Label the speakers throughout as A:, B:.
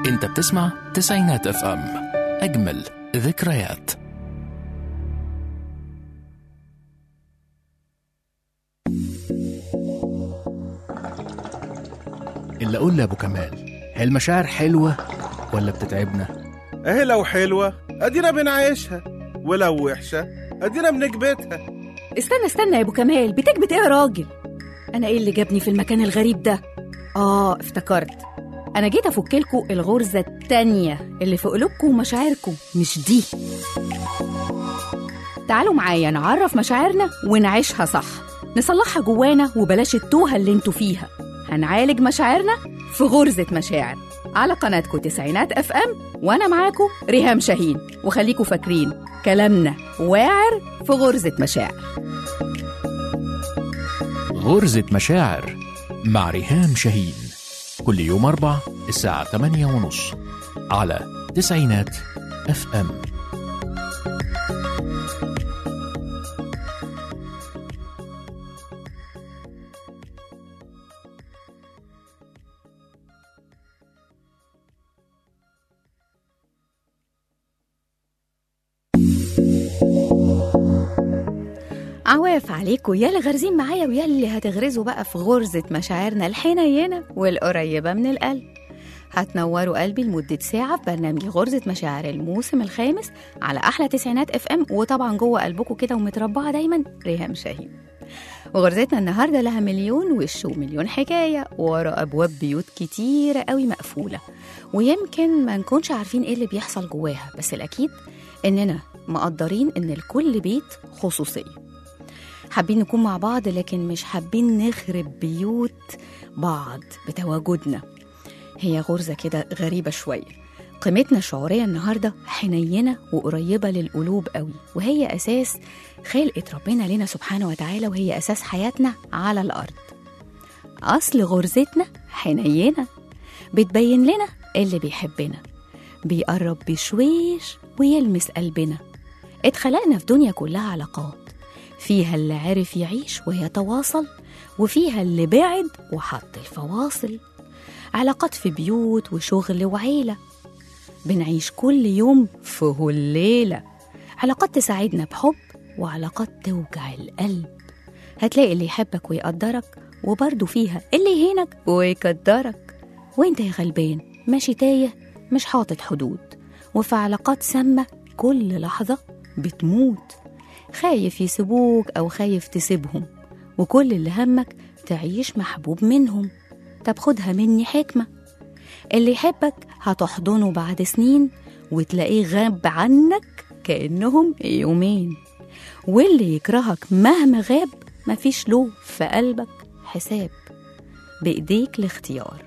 A: انت بتسمع تسعينات اف ام اجمل ذكريات اللي اقول لابو كمال هي المشاعر حلوه ولا بتتعبنا
B: اهي لو حلوة ادينا بنعيشها ولو وحشة ادينا بنكبتها
C: استنى استنى يا ابو كمال بتكبت ايه يا راجل انا ايه اللي جابني في المكان الغريب ده اه افتكرت انا جيت افكلكوا الغرزه التانية اللي في قلوبكم ومشاعركم مش دي تعالوا معايا نعرف مشاعرنا ونعيشها صح نصلحها جوانا وبلاش التوهه اللي انتوا فيها هنعالج مشاعرنا في غرزه مشاعر على قناتكم تسعينات اف ام وانا معاكم ريهام شاهين وخليكوا فاكرين كلامنا واعر في غرزه مشاعر
A: غرزة مشاعر مع ريهام شاهين كل يوم أربع الساعة 8 ونص على تسعينات اف ام
C: عواف عليكم يا اللي غارزين معايا ويا اللي هتغرزوا بقى في غرزة مشاعرنا الحنينة والقريبة من القلب هتنوروا قلبي لمدة ساعة في برنامج غرزة مشاعر الموسم الخامس على أحلى تسعينات اف ام وطبعا جوه قلبكم كده ومتربعة دايما ريهام شاهين وغرزتنا النهاردة لها مليون وش ومليون حكاية ورا أبواب بيوت كتيرة قوي مقفولة ويمكن ما نكونش عارفين ايه اللي بيحصل جواها بس الأكيد إننا مقدرين إن لكل بيت خصوصية حابين نكون مع بعض لكن مش حابين نخرب بيوت بعض بتواجدنا هي غرزة كده غريبة شوية قيمتنا الشعورية النهاردة حنينة وقريبة للقلوب قوي وهي أساس خلقة ربنا لنا سبحانه وتعالى وهي أساس حياتنا على الأرض أصل غرزتنا حنينة بتبين لنا اللي بيحبنا بيقرب بشويش ويلمس قلبنا اتخلقنا في دنيا كلها علاقات فيها اللي عرف يعيش ويتواصل وفيها اللي بعد وحط الفواصل علاقات في بيوت وشغل وعيلة بنعيش كل يوم في هالليلة علاقات تساعدنا بحب وعلاقات توجع القلب هتلاقي اللي يحبك ويقدرك وبرضه فيها اللي يهينك ويقدرك وانت يا غلبان ماشي تايه مش حاطط حدود وفي علاقات سامة كل لحظة بتموت خايف يسيبوك أو خايف تسيبهم وكل اللي همك تعيش محبوب منهم طب خدها مني حكمة اللي يحبك هتحضنه بعد سنين وتلاقيه غاب عنك كأنهم يومين واللي يكرهك مهما غاب مفيش له في قلبك حساب بإيديك الاختيار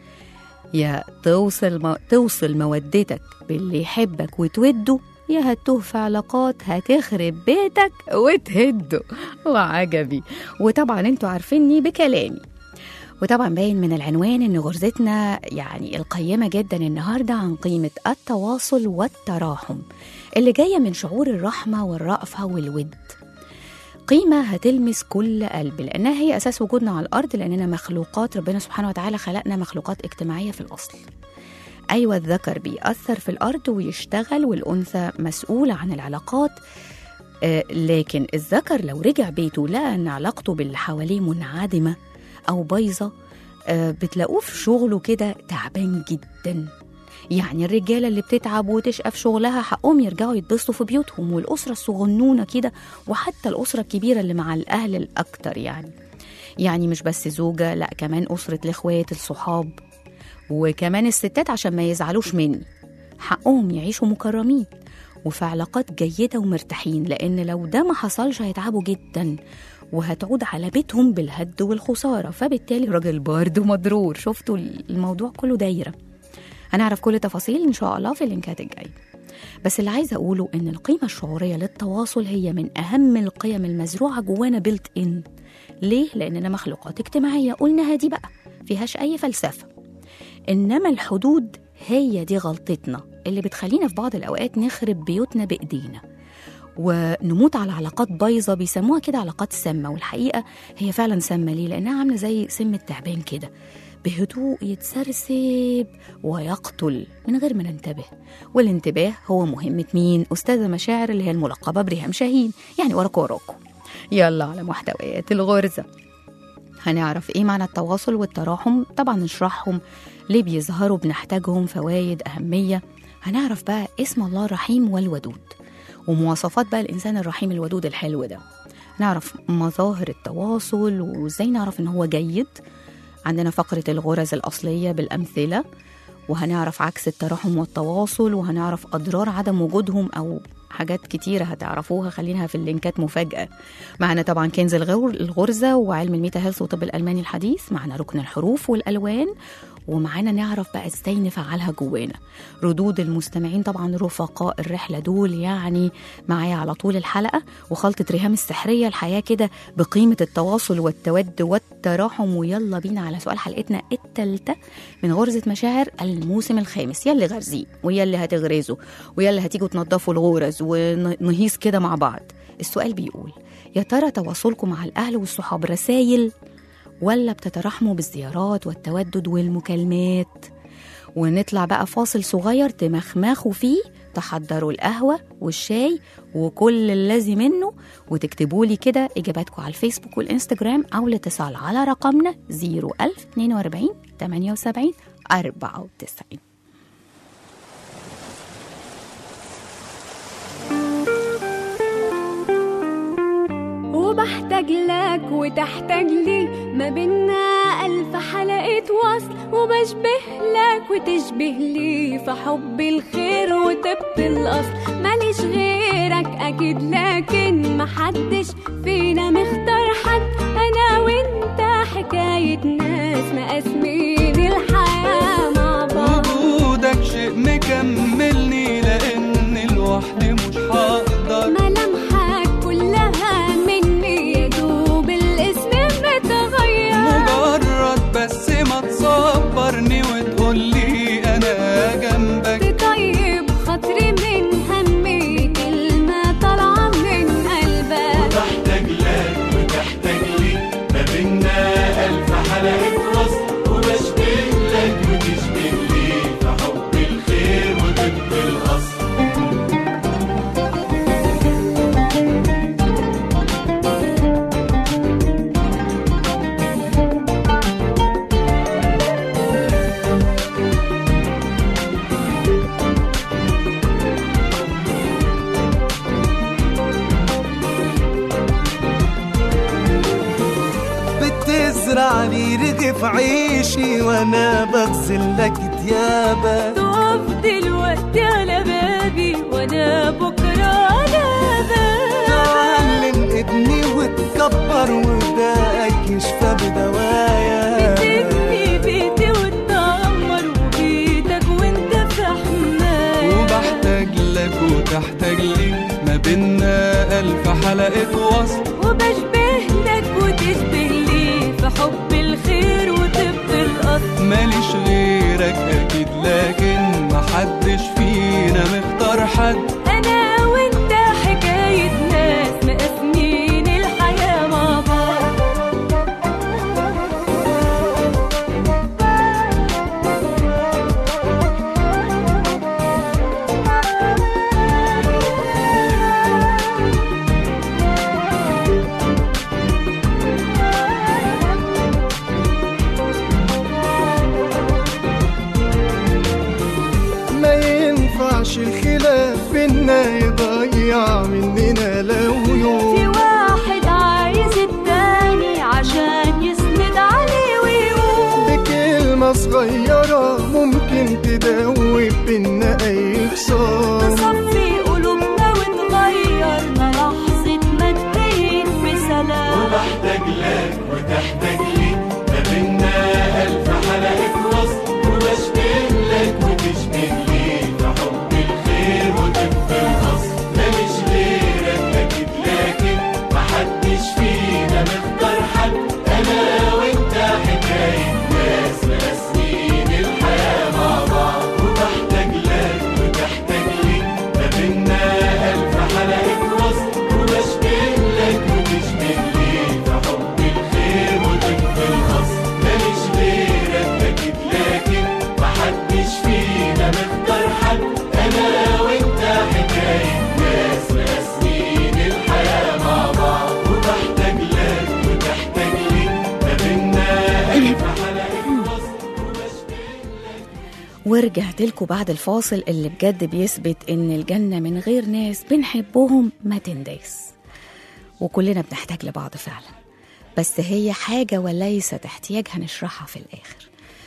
C: يا توصل مو... توصل مودتك باللي يحبك وتوده يا هتوه في علاقات هتخرب بيتك وتهده وعجبي وطبعا انتوا عارفيني بكلامي وطبعا باين من العنوان ان غرزتنا يعني القيمه جدا النهارده عن قيمه التواصل والتراحم اللي جايه من شعور الرحمه والرأفه والود قيمه هتلمس كل قلب لانها هي اساس وجودنا على الارض لاننا مخلوقات ربنا سبحانه وتعالى خلقنا مخلوقات اجتماعيه في الاصل أيوة الذكر بيأثر في الأرض ويشتغل والأنثى مسؤولة عن العلاقات آه لكن الذكر لو رجع بيته لقى أن علاقته باللي حواليه منعدمة أو بايظة آه بتلاقوه في شغله كده تعبان جدا يعني الرجالة اللي بتتعب وتشقى في شغلها حقهم يرجعوا يتبسطوا في بيوتهم والأسرة الصغنونة كده وحتى الأسرة الكبيرة اللي مع الأهل الأكتر يعني يعني مش بس زوجة لا كمان أسرة الإخوات الصحاب وكمان الستات عشان ما يزعلوش مني حقهم يعيشوا مكرمين وفي علاقات جيدة ومرتاحين لأن لو ده ما حصلش هيتعبوا جدا وهتعود على بيتهم بالهد والخسارة فبالتالي راجل بارد ومضرور شفتوا الموضوع كله دايرة هنعرف كل تفاصيل إن شاء الله في اللينكات الجاية بس اللي عايزة أقوله إن القيمة الشعورية للتواصل هي من أهم القيم المزروعة جوانا بيلت إن ليه؟ لأننا مخلوقات اجتماعية قلنا دي بقى فيهاش أي فلسفة إنما الحدود هي دي غلطتنا اللي بتخلينا في بعض الأوقات نخرب بيوتنا بإيدينا ونموت على علاقات بايظه بيسموها كده علاقات سامه والحقيقه هي فعلا سامه ليه لانها عامله زي سم التعبان كده بهدوء يتسرسب ويقتل من غير ما ننتبه والانتباه هو مهمة مين؟ أستاذة مشاعر اللي هي الملقبة بريهام شاهين يعني وراكوا وراكوا يلا على محتويات الغرزة هنعرف ايه معنى التواصل والتراحم طبعا نشرحهم ليه بيظهروا بنحتاجهم فوائد أهمية هنعرف بقى اسم الله الرحيم والودود ومواصفات بقى الإنسان الرحيم الودود الحلو ده نعرف مظاهر التواصل وازاي نعرف ان هو جيد عندنا فقرة الغرز الأصلية بالأمثلة وهنعرف عكس التراحم والتواصل وهنعرف أضرار عدم وجودهم أو حاجات كتيرة هتعرفوها خلينها في اللينكات مفاجأة معنا طبعا كنز الغور الغرزة وعلم الميتا هيلث وطب الألماني الحديث معنا ركن الحروف والألوان ومعانا نعرف بقى ازاي نفعلها جوانا ردود المستمعين طبعا رفقاء الرحلة دول يعني معايا على طول الحلقة وخلطة ريهام السحرية الحياة كده بقيمة التواصل والتود والتراحم ويلا بينا على سؤال حلقتنا التالتة من غرزة مشاعر الموسم الخامس يلي غرزيه ويلي هتغرزوا ويلي هتيجوا تنضفوا الغرز ونهيص كده مع بعض السؤال بيقول يا ترى تواصلكم مع الأهل والصحاب رسايل ولا بتتراحموا بالزيارات والتودد والمكالمات ونطلع بقى فاصل صغير تمخمخوا فيه تحضروا القهوة والشاي وكل الذي منه وتكتبوا لي كده إجاباتكم على الفيسبوك والإنستجرام أو الاتصال على رقمنا 01042 78 94
D: وبحتاج لك وتحتاج لي ما بينا ألف حلقة وصل وبشبه لك وتشبه لي في حب الخير وطب الأصل ماليش غيرك أكيد لكن محدش فينا مختار حد أنا وأنت حكاية ناس مقاسمين الحياة مع بعض
E: وجودك شيء مكملني لان لوحدي مش هقدر
D: ملامحك كلها مني يا دوب الاسم متغير
E: مجرد بس ما تصبرني وتقولي انا جنبك
D: تطيب خاطري من همي كلمة طالعة من قلبك
F: بحتاج لك وتحتاج لي ما بينا ألف حلقة وصل وبشبه لك وتشبه لي في حب الخير وطب الأصل
E: بتزرع لي رغف عيشي وانا بغسل لك ديابه
D: تقف دلوقتي على بابي وانا بكرة على بابك
E: تعلم ابني وتكبر وباقي يشفى بدوايا
D: تبني بيتي وتدمر وبيتك وانت في حماية
E: وبحتاج لك وتحتاج لي ما بينا ألف حلقة وصل
D: وبشبه لك وتشبه لي في حب الخير وطب الأصل
E: ماليش غيرك أكيد لكن محدش فينا مختار حد
D: أنا وأنت حكاية ناس مقاسمين الحياة مع بعض
E: ما ينفعش الخلاف بينا يضيع مننا لو يوم
D: في واحد عايز التاني عشان يسند عليه ويقول
E: بكلمة صغيرة ممكن تدوب بينا أي خصام
D: تصفي قلوبنا وتغيرنا لحظة ما تبين بسلام
F: وبحتاج لك وتحتاج لي ما بينا ألف حلقة وصل وبشبه لك وتشبه لي في حب الخير وطب الأصل ماليش غيرك أكيد لكن محدش فينا مختار حد أنا وأنت حكاية ناس مقاسمين الحياة مع بعض وبحتاج لك وتحتاج لي ما
C: ورجعت لكم بعد الفاصل اللي بجد بيثبت ان الجنة من غير ناس بنحبهم ما تنداس وكلنا بنحتاج لبعض فعلا بس هي حاجة وليست احتياج هنشرحها في الآخر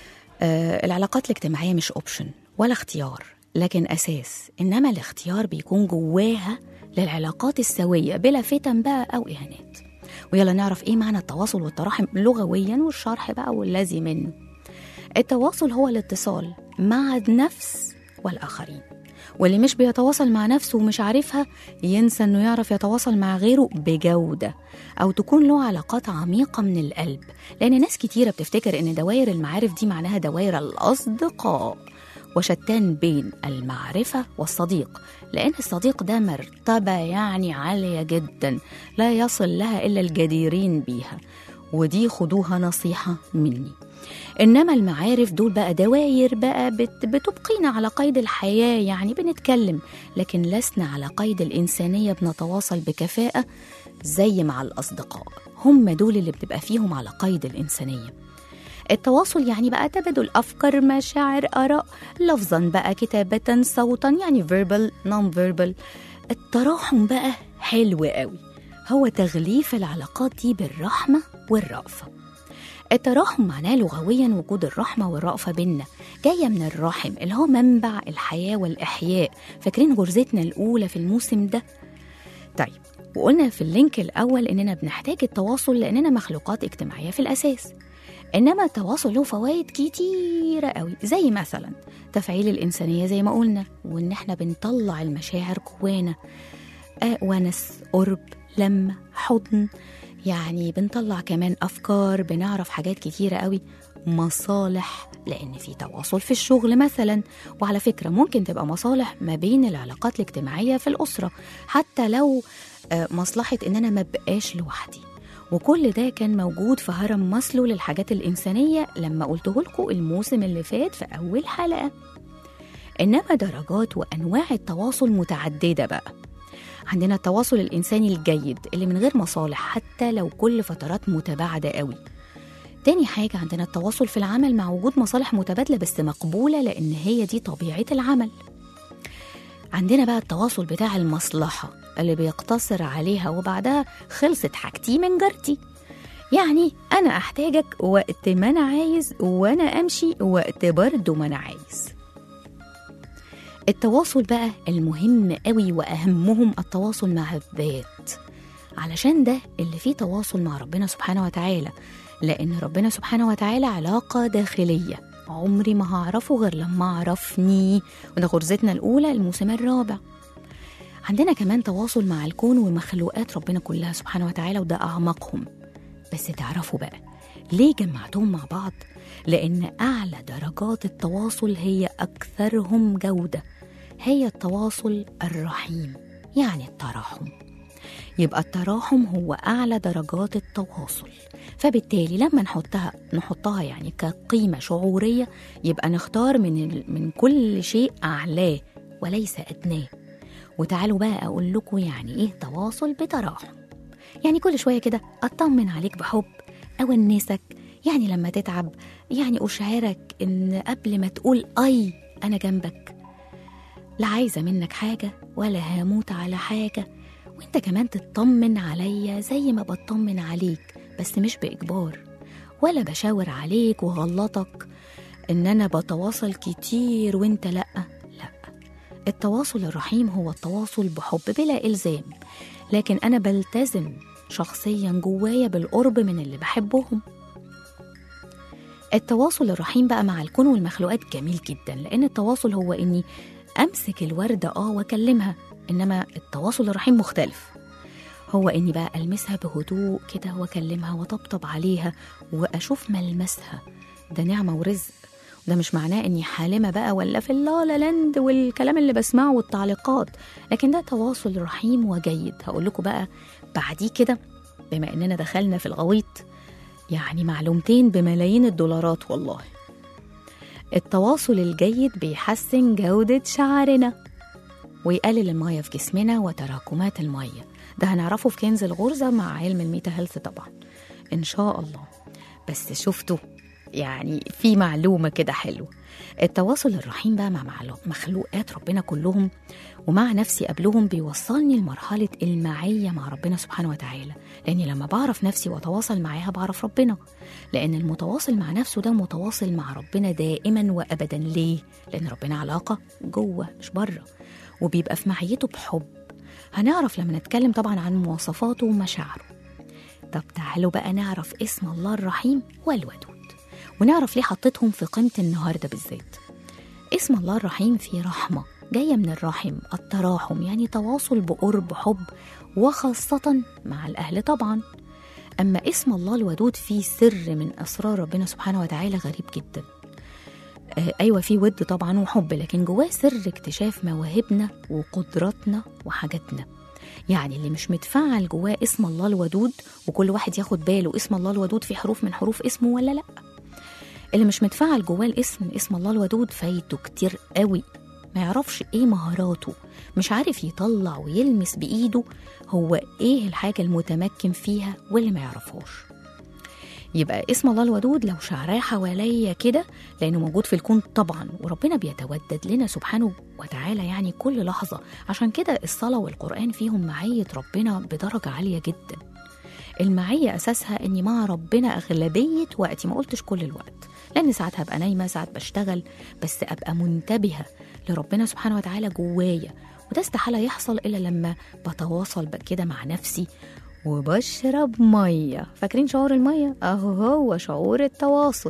C: آه العلاقات الاجتماعية مش اوبشن ولا اختيار لكن أساس إنما الاختيار بيكون جواها للعلاقات السوية بلا فتن بقى أو إهانات ويلا نعرف إيه معنى التواصل والتراحم لغويا والشرح بقى والذي منه التواصل هو الاتصال مع النفس والآخرين واللي مش بيتواصل مع نفسه ومش عارفها ينسى انه يعرف يتواصل مع غيره بجودة او تكون له علاقات عميقة من القلب لان ناس كتيرة بتفتكر ان دوائر المعارف دي معناها دوائر الاصدقاء وشتان بين المعرفة والصديق لأن الصديق ده مرتبة يعني عالية جدا لا يصل لها إلا الجديرين بيها ودي خدوها نصيحة مني إنما المعارف دول بقى دواير بقى بت بتبقينا على قيد الحياة يعني بنتكلم لكن لسنا على قيد الإنسانية بنتواصل بكفاءة زي مع الأصدقاء هم دول اللي بتبقى فيهم على قيد الإنسانية التواصل يعني بقى تبادل أفكار مشاعر آراء لفظا بقى كتابة صوتا يعني verbal non verbal التراحم بقى حلو قوي هو تغليف العلاقات دي بالرحمة والرأفة التراحم معناه لغويا وجود الرحمة والرأفة بينا جاية من الرحم اللي هو منبع الحياة والإحياء فاكرين غرزتنا الأولى في الموسم ده؟ طيب وقلنا في اللينك الأول إننا بنحتاج التواصل لأننا مخلوقات اجتماعية في الأساس إنما التواصل له فوائد كتيرة قوي زي مثلا تفعيل الإنسانية زي ما قلنا وإن إحنا بنطلع المشاعر جوانا آه ونس قرب لمة حضن يعني بنطلع كمان أفكار بنعرف حاجات كتيرة قوي مصالح لأن في تواصل في الشغل مثلا وعلى فكرة ممكن تبقى مصالح ما بين العلاقات الاجتماعية في الأسرة حتى لو آه، مصلحة إن أنا ما بقاش لوحدي وكل ده كان موجود في هرم ماسلو للحاجات الإنسانية لما قلته لكم الموسم اللي فات في أول حلقة إنما درجات وأنواع التواصل متعددة بقى عندنا التواصل الإنساني الجيد اللي من غير مصالح حتى لو كل فترات متباعدة قوي تاني حاجة عندنا التواصل في العمل مع وجود مصالح متبادلة بس مقبولة لأن هي دي طبيعة العمل عندنا بقى التواصل بتاع المصلحة اللي بيقتصر عليها وبعدها خلصت حاجتي من جارتي يعني أنا أحتاجك وقت ما أنا عايز وأنا أمشي وقت برضه ما أنا عايز التواصل بقى المهم قوي وأهمهم التواصل مع الذات علشان ده اللي فيه تواصل مع ربنا سبحانه وتعالى لأن ربنا سبحانه وتعالى علاقة داخلية عمري ما هعرفه غير لما عرفني وده غرزتنا الأولى الموسم الرابع عندنا كمان تواصل مع الكون ومخلوقات ربنا كلها سبحانه وتعالى وده أعمقهم بس تعرفوا بقى ليه جمعتهم مع بعض؟ لأن أعلى درجات التواصل هي أكثرهم جودة هي التواصل الرحيم يعني التراحم يبقى التراحم هو أعلى درجات التواصل فبالتالي لما نحطها نحطها يعني كقيمة شعورية يبقى نختار من ال... من كل شيء أعلاه وليس أدناه وتعالوا بقى أقول لكم يعني إيه تواصل بتراحم يعني كل شوية كده أطمن عليك بحب أونسك يعني لما تتعب يعني أشعرك إن قبل ما تقول أي أنا جنبك لا عايزة منك حاجة ولا هموت على حاجة وانت كمان تطمن عليا زي ما بطمن عليك بس مش بإجبار ولا بشاور عليك وغلطك إن أنا بتواصل كتير وانت لأ لأ التواصل الرحيم هو التواصل بحب بلا إلزام لكن أنا بلتزم شخصيا جوايا بالقرب من اللي بحبهم التواصل الرحيم بقى مع الكون والمخلوقات جميل جدا لأن التواصل هو إني أمسك الوردة آه وأكلمها إنما التواصل الرحيم مختلف هو إني بقى ألمسها بهدوء كده وأكلمها وطبطب عليها وأشوف ملمسها ده نعمة ورزق ده مش معناه إني حالمة بقى ولا في اللا لا لاند والكلام اللي بسمعه والتعليقات لكن ده تواصل رحيم وجيد هقول لكم بقى بعديه كده بما إننا دخلنا في الغويط يعني معلومتين بملايين الدولارات والله التواصل الجيد بيحسن جودة شعرنا ويقلل المية في جسمنا وتراكمات المية ده هنعرفه في كنز الغرزة مع علم الميتا هيلث طبعا إن شاء الله بس شفتوا يعني في معلومة كده حلوة التواصل الرحيم بقى مع معلو- مخلوقات ربنا كلهم ومع نفسي قبلهم بيوصلني لمرحلة المعية مع ربنا سبحانه وتعالى لأني لما بعرف نفسي وأتواصل معاها بعرف ربنا لأن المتواصل مع نفسه ده متواصل مع ربنا دائما وأبدا ليه؟ لأن ربنا علاقة جوه مش بره وبيبقى في معيته بحب هنعرف لما نتكلم طبعا عن مواصفاته ومشاعره طب تعالوا بقى نعرف اسم الله الرحيم والودود ونعرف ليه حطيتهم في قيمة النهاردة بالذات اسم الله الرحيم فيه رحمة جاية من الرحم التراحم يعني تواصل بقرب حب وخاصة مع الأهل طبعا أما اسم الله الودود فيه سر من أسرار ربنا سبحانه وتعالى غريب جدا آه أيوة فيه ود طبعا وحب لكن جواه سر اكتشاف مواهبنا وقدراتنا وحاجاتنا يعني اللي مش متفعل جواه اسم الله الودود وكل واحد ياخد باله اسم الله الودود في حروف من حروف اسمه ولا لا اللي مش متفعل جواه الاسم اسم الله الودود فايته كتير قوي ما يعرفش ايه مهاراته مش عارف يطلع ويلمس بايده هو ايه الحاجة المتمكن فيها واللي ما يعرفهاش يبقى اسم الله الودود لو شعراه حواليا كده لانه موجود في الكون طبعا وربنا بيتودد لنا سبحانه وتعالى يعني كل لحظه عشان كده الصلاه والقران فيهم معيه ربنا بدرجه عاليه جدا المعيه اساسها اني مع ربنا اغلبيه وقتي ما قلتش كل الوقت لان ساعات هبقى نايمه ساعات بشتغل بس ابقى منتبهه لربنا سبحانه وتعالى جوايا وده استحاله يحصل الا لما بتواصل بقى كده مع نفسي وبشرب ميه فاكرين شعور الميه اهو هو شعور التواصل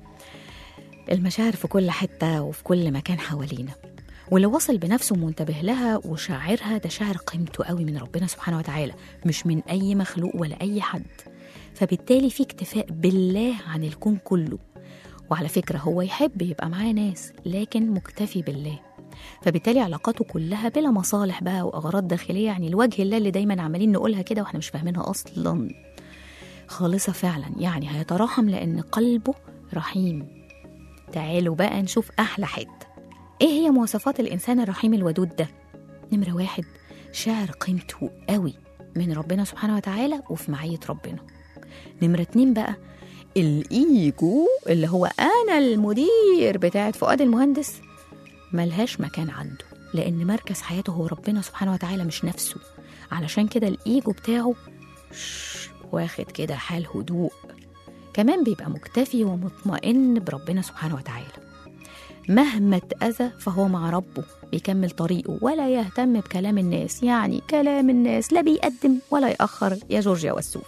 C: المشاعر في كل حته وفي كل مكان حوالينا واللي وصل بنفسه منتبه لها وشاعرها ده شاعر قيمته قوي من ربنا سبحانه وتعالى مش من اي مخلوق ولا اي حد فبالتالي في اكتفاء بالله عن الكون كله وعلى فكره هو يحب يبقى معاه ناس لكن مكتفي بالله فبالتالي علاقاته كلها بلا مصالح بقى واغراض داخليه يعني لوجه الله اللي دايما عمالين نقولها كده واحنا مش فاهمينها اصلا خالصه فعلا يعني هيتراحم لان قلبه رحيم تعالوا بقى نشوف احلى حته ايه هي مواصفات الانسان الرحيم الودود ده نمره واحد شاعر قيمته قوي من ربنا سبحانه وتعالى وفي معيه ربنا نمره اتنين بقى الايجو اللي هو انا المدير بتاعت فؤاد المهندس ملهاش مكان عنده لأن مركز حياته هو ربنا سبحانه وتعالى مش نفسه علشان كده الإيجو بتاعه شش، واخد كده حال هدوء كمان بيبقى مكتفي ومطمئن بربنا سبحانه وتعالى مهما اتأذى فهو مع ربه بيكمل طريقه ولا يهتم بكلام الناس يعني كلام الناس لا بيقدم ولا يأخر يا جورجيا والسوف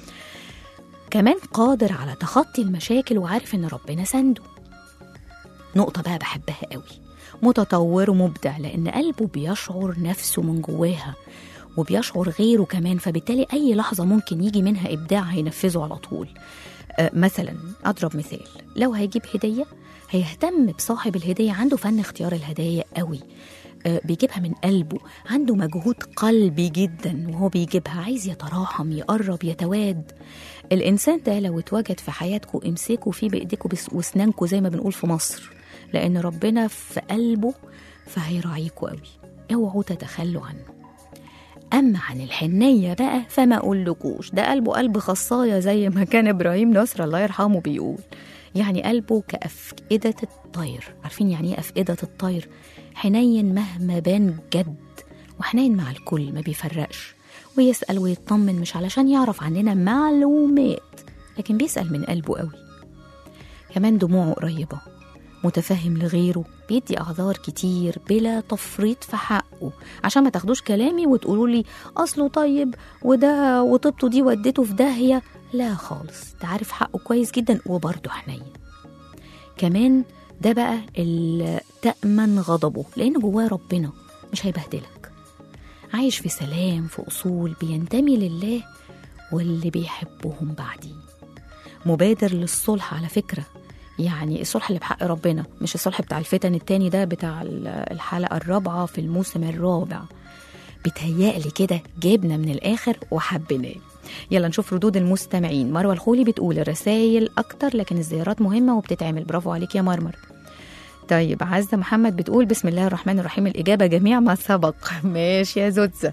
C: كمان قادر على تخطي المشاكل وعارف ان ربنا سنده نقطة بقى بحبها قوي متطور ومبدع لأن قلبه بيشعر نفسه من جواها وبيشعر غيره كمان فبالتالي أي لحظة ممكن يجي منها إبداع هينفذه على طول آه مثلا أضرب مثال لو هيجيب هدية هيهتم بصاحب الهدية عنده فن اختيار الهدايا قوي آه بيجيبها من قلبه عنده مجهود قلبي جدا وهو بيجيبها عايز يتراحم يقرب يتواد الإنسان ده لو اتوجد في حياتكم امسكوا فيه بإيديكم بس- واسنانكم زي ما بنقول في مصر لأن ربنا في قلبه فهيراعيكوا قوي اوعوا تتخلوا عنه أما عن الحنية بقى فما أقولكوش ده قلبه قلب خصاية زي ما كان إبراهيم نصر الله يرحمه بيقول يعني قلبه كأفئدة الطير عارفين يعني إيه أفئدة الطير حنين مهما بان جد وحنين مع الكل ما بيفرقش ويسأل ويطمن مش علشان يعرف عننا معلومات لكن بيسأل من قلبه قوي كمان دموعه قريبة متفهم لغيره بيدي أعذار كتير بلا تفريط في حقه عشان ما تاخدوش كلامي وتقولوا لي أصله طيب وده وطيبته دي ودته في داهية لا خالص ده عارف حقه كويس جدا وبرضه حنين كمان ده بقى اللي تأمن غضبه لأن جواه ربنا مش هيبهدلك عايش في سلام في أصول بينتمي لله واللي بيحبهم بعديه مبادر للصلح على فكرة يعني الصلح اللي بحق ربنا مش الصلح بتاع الفتن التاني ده بتاع ال- الحلقة الرابعة في الموسم الرابع بتهيألي كده جبنا من الآخر وحبيناه يلا نشوف ردود المستمعين مروة الخولي بتقول الرسائل أكتر لكن الزيارات مهمة وبتتعمل برافو عليك يا مرمر طيب عزة محمد بتقول بسم الله الرحمن الرحيم الإجابة جميع ما سبق ماشي يا زوتزة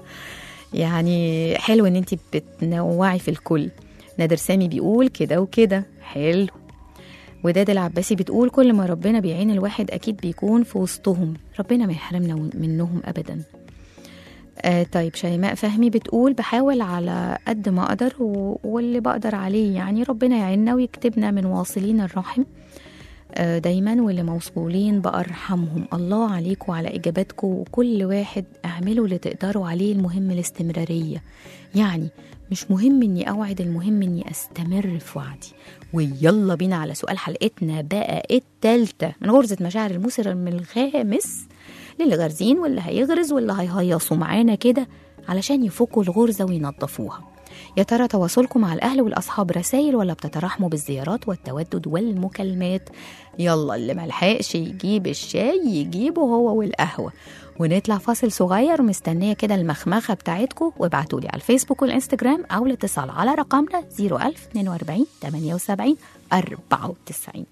C: يعني حلو ان انت بتنوعي في الكل نادر سامي بيقول كده وكده حلو وداد العباسي بتقول كل ما ربنا بيعين الواحد أكيد بيكون في وسطهم ربنا ما يحرمنا منهم أبدا آه طيب شيماء فهمي بتقول بحاول على قد ما أقدر و- واللي بقدر عليه يعني ربنا يعيننا ويكتبنا من واصلين الرحم آه، دايما واللي موصولين بأرحمهم الله عليكم وعلى إجاباتكم وكل واحد اعملوا اللي تقدروا عليه المهم الاستمرارية يعني مش مهم إني أوعد المهم إني أستمر في وعدي ويلا بينا على سؤال حلقتنا بقى التالتة من غرزة مشاعر الموسم الخامس للي غارزين واللي هيغرز واللي هيهيصوا معانا كده علشان يفكوا الغرزة وينظفوها يا ترى تواصلكم مع الأهل والأصحاب رسائل ولا بتتراحموا بالزيارات والتودد والمكالمات يلا اللي ملحقش يجيب الشاي يجيبه هو والقهوة ونطلع فاصل صغير مستنية كده المخمخة بتاعتكم وابعتولي على الفيسبوك والإنستجرام أو الاتصال على رقمنا 01042 78 94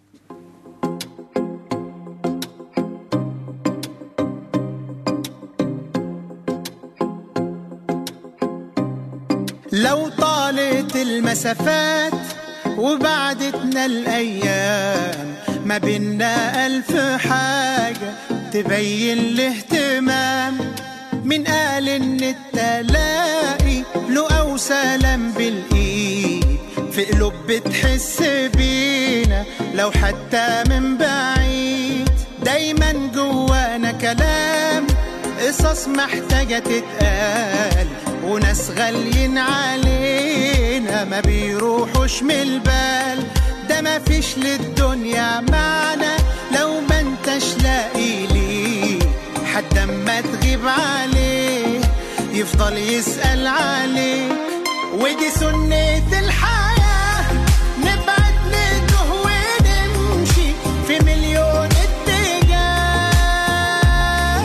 G: لو طالت المسافات وبعدتنا الأيام ما بينا ألف حاجة تبين الاهتمام من قال إن التلاقي له أو سلام بالإيد في قلوب بتحس بينا لو حتى من بعيد دايما جوانا كلام قصص محتاجة تتقال وناس غاليين علينا ما بيروحوش من البال ده ما فيش للدنيا معنى لو ما انتش لاقي ليه حد اما تغيب عليه يفضل يسأل عليك ودي سنة الحياة نبعد نتوه ونمشي في مليون اتجاه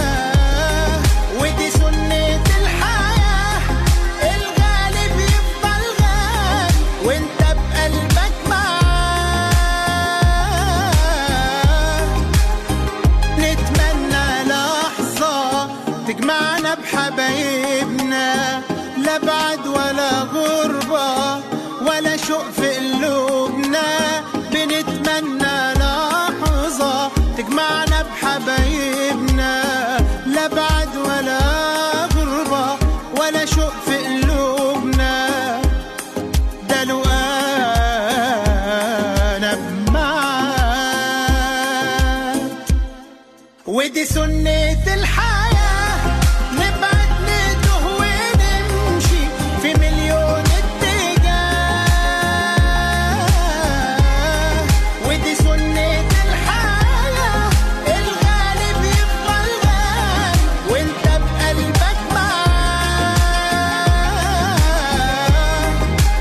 G: ودي سنة الحياة الغالب يفضل غالي وانت بقلبك معاه نتمنى لحظة تجمعنا بحبايبنا لا بعد ولا غربة ولا شوق في قلوبنا بنتمنى لحظة تجمعنا بحبايبنا لا بعد ولا غربة ولا شوق في قلوبنا ده لو انا معاك ودي سنة الحياة نبعد نتوه ونمشي في مليون اتجاه ودي سنة الحياة الغالب يفضل غالي وانت بقلبك معاه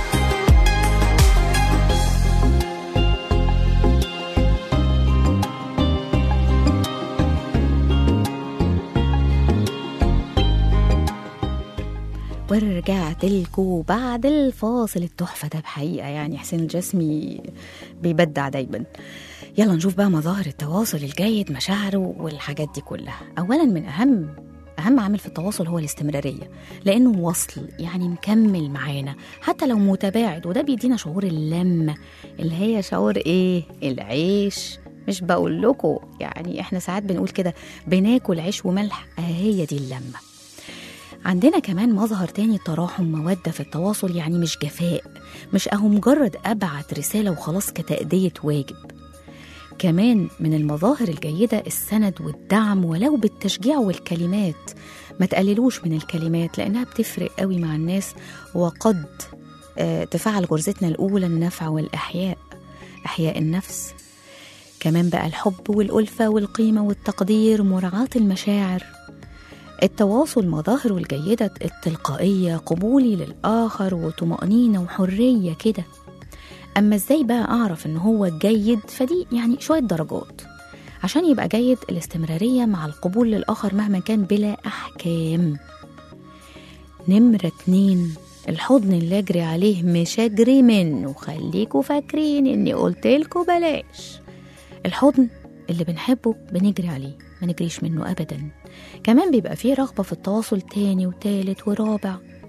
C: ورجعت لكم بعد الفاصل التحفة ده بحقيقة يعني حسين الجسمي بيبدع دايما يلا نشوف بقى مظاهر التواصل الجيد مشاعره والحاجات دي كلها أولا من أهم أهم عامل في التواصل هو الاستمرارية لأنه وصل يعني مكمل معانا حتى لو متباعد وده بيدينا شعور اللمة اللي هي شعور إيه العيش مش بقول لكم يعني احنا ساعات بنقول كده بناكل عيش وملح آه هي دي اللمه عندنا كمان مظهر تاني تراحم مودة في التواصل يعني مش جفاء مش أهو مجرد أبعت رسالة وخلاص كتأدية واجب كمان من المظاهر الجيدة السند والدعم ولو بالتشجيع والكلمات ما تقللوش من الكلمات لأنها بتفرق قوي مع الناس وقد آه، تفعل غرزتنا الأولى النفع والإحياء إحياء النفس كمان بقى الحب والألفة والقيمة والتقدير مراعاة المشاعر التواصل مظاهره الجيدة التلقائية قبولي للآخر وطمأنينة وحرية كده أما إزاي بقى أعرف إن هو جيد فدي يعني شوية درجات عشان يبقى جيد الاستمرارية مع القبول للآخر مهما كان بلا أحكام نمرة اتنين الحضن اللي أجري عليه مش أجري منه خليكوا فاكرين إني قلتلكوا بلاش الحضن اللي بنحبه بنجري عليه ما نجريش منه أبدا كمان بيبقى فيه رغبة في التواصل تاني وتالت ورابع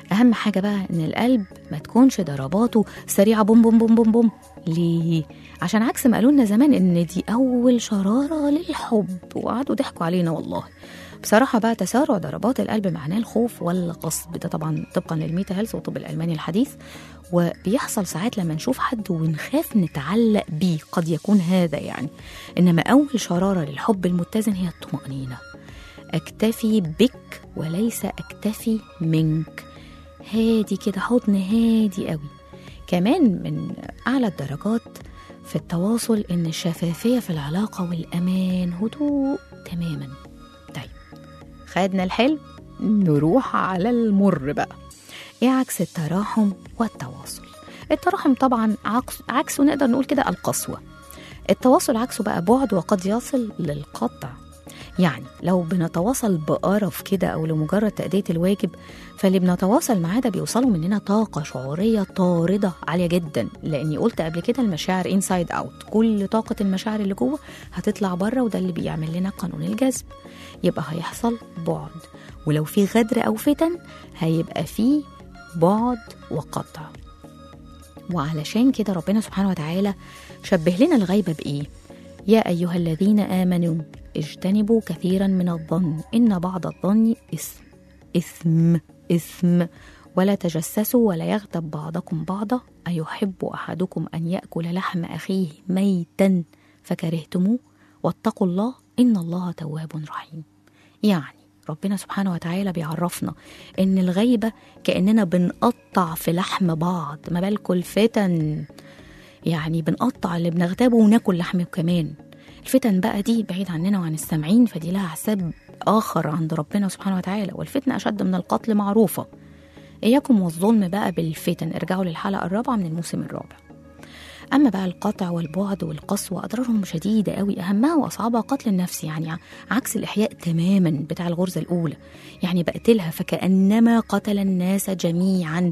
C: أهم حاجة بقى إن القلب ما تكونش ضرباته سريعة بوم بوم بوم بوم بوم ليه؟ عشان عكس ما قالوا لنا زمان إن دي أول شرارة للحب وقعدوا ضحكوا علينا والله بصراحة بقى تسارع ضربات القلب معناه الخوف والغصب ده طبعا طبقا للميتا هيلث والطب الألماني الحديث وبيحصل ساعات لما نشوف حد ونخاف نتعلق بيه قد يكون هذا يعني إنما أول شرارة للحب المتزن هي الطمأنينة أكتفي بك وليس أكتفي منك هادي كده حضن هادي قوي كمان من أعلى الدرجات في التواصل إن الشفافية في العلاقة والأمان هدوء تماما طيب خدنا الحلم نروح على المر بقى ايه عكس التراحم والتواصل التراحم طبعا عكس عكسه نقدر نقول كده القسوة التواصل عكسه بقى بعد وقد يصل للقطع يعني لو بنتواصل بقرف كده او لمجرد تأدية الواجب فاللي بنتواصل معاه ده بيوصلوا مننا طاقة شعورية طاردة عالية جدا لاني قلت قبل كده المشاعر انسايد اوت كل طاقة المشاعر اللي جوه هتطلع بره وده اللي بيعمل لنا قانون الجذب يبقى هيحصل بعد ولو في غدر او فتن هيبقى في بعد وقطع وعلشان كده ربنا سبحانه وتعالى شبه لنا الغيبة بإيه؟ يا أيها الذين آمنوا اجتنبوا كثيرا من الظن إن بعض الظن إثم إثم إثم ولا تجسسوا ولا يغتب بعضكم بعضا أيحب أحدكم أن يأكل لحم أخيه ميتا فكرهتموه واتقوا الله إن الله تواب رحيم يعني ربنا سبحانه وتعالى بيعرفنا ان الغيبه كاننا بنقطع في لحم بعض ما بالكم الفتن يعني بنقطع اللي بنغتابه وناكل لحمه كمان الفتن بقى دي بعيد عننا وعن السامعين فدي لها حساب اخر عند ربنا سبحانه وتعالى والفتنه اشد من القتل معروفه اياكم والظلم بقى بالفتن ارجعوا للحلقه الرابعه من الموسم الرابع أما بقى القطع والبعد والقسوة أضرارهم شديدة قوي أهمها وأصعبها قتل النفس يعني عكس الإحياء تماما بتاع الغرزة الأولى يعني بقتلها فكأنما قتل الناس جميعا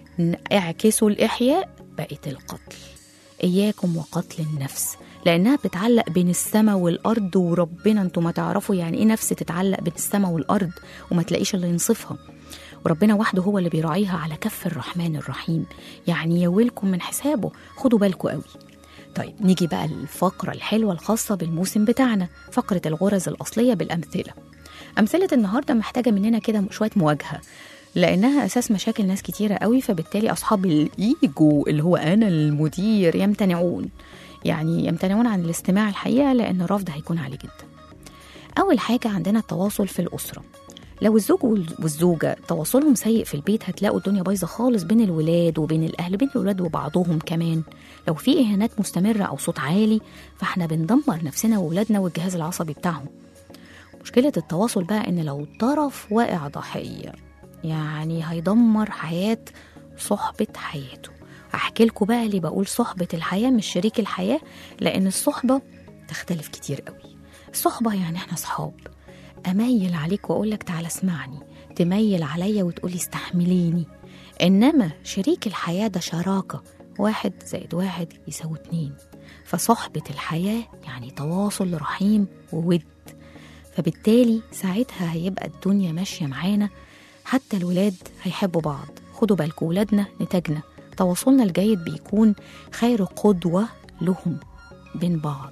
C: اعكسوا الإحياء بقت القتل إياكم وقتل النفس لأنها بتعلق بين السماء والأرض وربنا أنتوا ما تعرفوا يعني إيه نفس تتعلق بين السماء والأرض وما تلاقيش اللي ينصفها وربنا وحده هو اللي بيراعيها على كف الرحمن الرحيم يعني يويلكم من حسابه خدوا بالكم قوي طيب نيجي بقى للفقرة الحلوة الخاصة بالموسم بتاعنا فقرة الغرز الأصلية بالأمثلة أمثلة النهاردة محتاجة مننا كده شوية مواجهة لأنها أساس مشاكل ناس كتيرة قوي فبالتالي أصحاب الإيجو اللي هو أنا المدير يمتنعون يعني يمتنعون عن الاستماع الحقيقة لأن الرفض هيكون عالي جدا أول حاجة عندنا التواصل في الأسرة لو الزوج والزوجة تواصلهم سيء في البيت هتلاقوا الدنيا بايظة خالص بين الولاد وبين الأهل بين الولاد وبعضهم كمان لو في إهانات مستمرة أو صوت عالي فاحنا بندمر نفسنا وولادنا والجهاز العصبي بتاعهم مشكلة التواصل بقى إن لو طرف واقع ضحية يعني هيدمر حياة صحبة حياته أحكي لكم بقى اللي بقول صحبة الحياة مش شريك الحياة لأن الصحبة تختلف كتير قوي الصحبة يعني احنا صحاب اميل عليك واقول لك تعالى اسمعني تميل عليا وتقولي استحمليني انما شريك الحياه ده شراكه واحد زائد واحد يساوي اتنين فصحبه الحياه يعني تواصل رحيم وود فبالتالي ساعتها هيبقى الدنيا ماشيه معانا حتى الولاد هيحبوا بعض خدوا بالكم ولادنا نتاجنا تواصلنا الجيد بيكون خير قدوه لهم بين بعض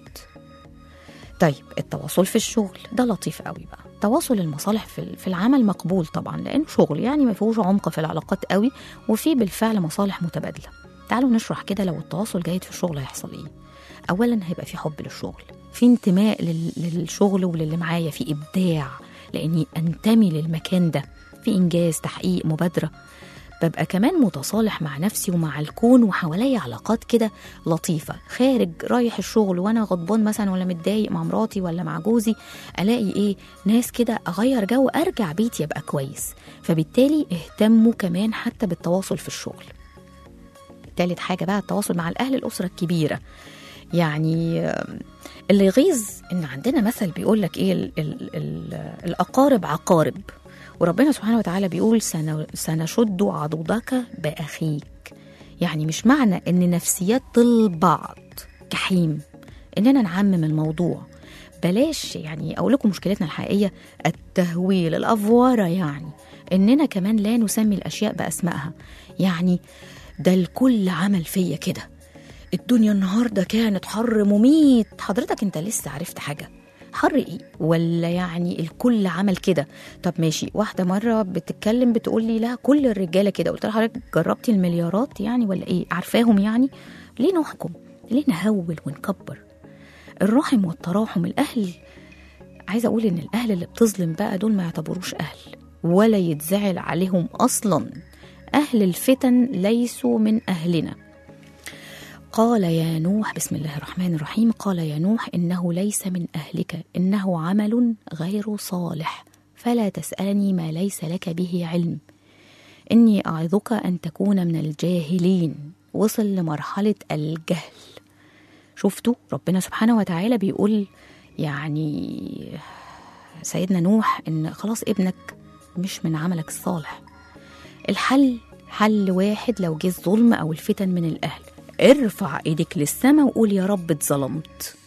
C: طيب التواصل في الشغل ده لطيف قوي بقى تواصل المصالح في في العمل مقبول طبعا لانه شغل يعني ما فيهوش عمق في العلاقات قوي وفي بالفعل مصالح متبادله تعالوا نشرح كده لو التواصل جيد في الشغل هيحصل ايه اولا هيبقى في حب للشغل في انتماء لل- للشغل وللي معايا في ابداع لاني انتمي للمكان ده في انجاز تحقيق مبادره ببقى كمان متصالح مع نفسي ومع الكون وحواليا علاقات كده لطيفة خارج رايح الشغل وأنا غضبان مثلا ولا متضايق مع مراتي ولا مع جوزي ألاقي إيه ناس كده أغير جو أرجع بيتي أبقى كويس فبالتالي اهتموا كمان حتى بالتواصل في الشغل تالت حاجة بقى التواصل مع الأهل الأسرة الكبيرة يعني آم، اللي يغيظ ان عندنا مثل بيقول لك ايه ال ال ال الاقارب عقارب وربنا سبحانه وتعالى بيقول سن- سنشد عضدك باخيك يعني مش معنى ان نفسيات البعض جحيم اننا نعمم الموضوع بلاش يعني اقول لكم مشكلتنا الحقيقيه التهويل الافواره يعني اننا كمان لا نسمي الاشياء باسمائها يعني ده الكل عمل فيا كده الدنيا النهارده كانت حر مميت حضرتك انت لسه عرفت حاجه حر ايه ولا يعني الكل عمل كده طب ماشي واحده مره بتتكلم بتقول لي لا كل الرجاله كده قلت لها حضرتك جربتي المليارات يعني ولا ايه عارفاهم يعني ليه نحكم ليه نهول ونكبر الرحم والتراحم الاهل عايزه اقول ان الاهل اللي بتظلم بقى دول ما يعتبروش اهل ولا يتزعل عليهم اصلا اهل الفتن ليسوا من اهلنا قال يا نوح بسم الله الرحمن الرحيم قال يا نوح انه ليس من اهلك انه عمل غير صالح فلا تسالني ما ليس لك به علم اني اعظك ان تكون من الجاهلين وصل لمرحله الجهل شفتوا ربنا سبحانه وتعالى بيقول يعني سيدنا نوح ان خلاص ابنك مش من عملك الصالح الحل حل واحد لو جه الظلم او الفتن من الاهل ارفع ايدك للسما وقول يا رب اتظلمت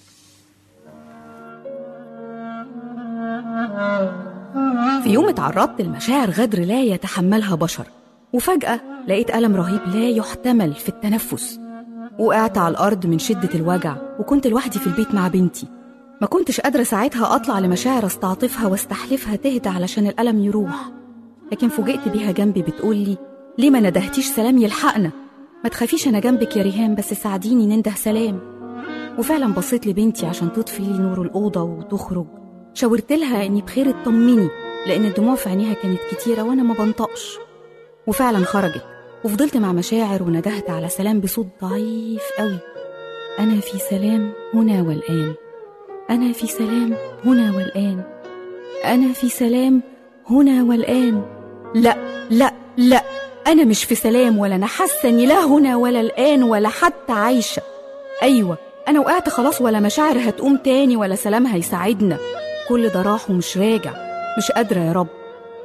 C: في يوم اتعرضت لمشاعر غدر لا يتحملها بشر وفجأة لقيت ألم رهيب لا يحتمل في التنفس وقعت على الأرض من شدة الوجع وكنت لوحدي في البيت مع بنتي ما كنتش قادرة ساعتها أطلع لمشاعر أستعطفها واستحلفها تهدى علشان الألم يروح لكن فوجئت بيها جنبي بتقولي ليه ما ندهتيش سلام يلحقنا ما تخافيش أنا جنبك يا ريهام بس ساعديني ننده سلام وفعلا بصيت لبنتي عشان تطفي لي نور الأوضة وتخرج شاورت لها إني بخير اطمني لأن الدموع في عينيها كانت كتيرة وأنا ما بنطقش وفعلا خرجت وفضلت مع مشاعر وندهت على سلام بصوت ضعيف قوي أنا في سلام هنا والآن أنا في سلام هنا والآن أنا في سلام هنا والآن لا لا لا أنا مش في سلام ولا أنا حاسة إني لا هنا ولا الآن ولا حتى عايشة أيوة أنا وقعت خلاص ولا مشاعر هتقوم تاني ولا سلام هيساعدنا كل ده راح ومش راجع مش قادرة يا رب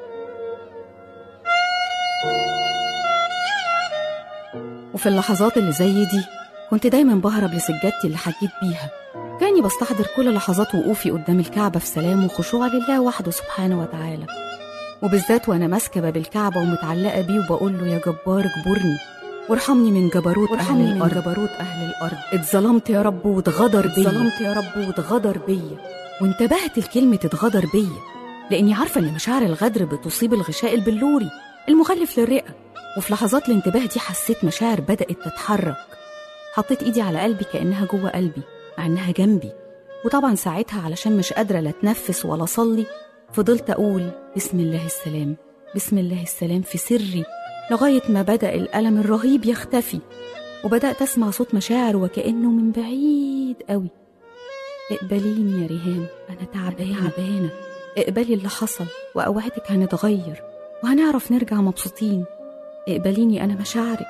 C: وفي اللحظات اللي زي دي كنت دايما بهرب لسجادتي اللي حكيت بيها كاني بستحضر كل لحظات وقوفي قدام الكعبة في سلام وخشوع لله وحده سبحانه وتعالى وبالذات وانا ماسكه باب الكعبه ومتعلقه بيه وبقول له يا جبار اجبرني وارحمني من جبروت وارحمني أهل من جبروت اهل الارض اتظلمت يا رب واتغدر بيا اتظلمت يا رب واتغدر بيا وانتبهت لكلمه اتغدر بيا لاني عارفه ان مشاعر الغدر بتصيب الغشاء البلوري المخلف للرئه وفي لحظات الانتباه دي حسيت مشاعر بدات تتحرك حطيت ايدي على قلبي كانها جوه قلبي مع انها جنبي وطبعا ساعتها علشان مش قادره لا اتنفس ولا اصلي فضلت أقول بسم الله السلام بسم الله السلام في سري لغاية ما بدأ الألم الرهيب يختفي وبدأت أسمع صوت مشاعر وكأنه من بعيد قوي اقبليني يا ريهام أنا تعبانة تعبانة اقبلي اللي حصل وأوعدك هنتغير وهنعرف نرجع مبسوطين اقبليني أنا مشاعرك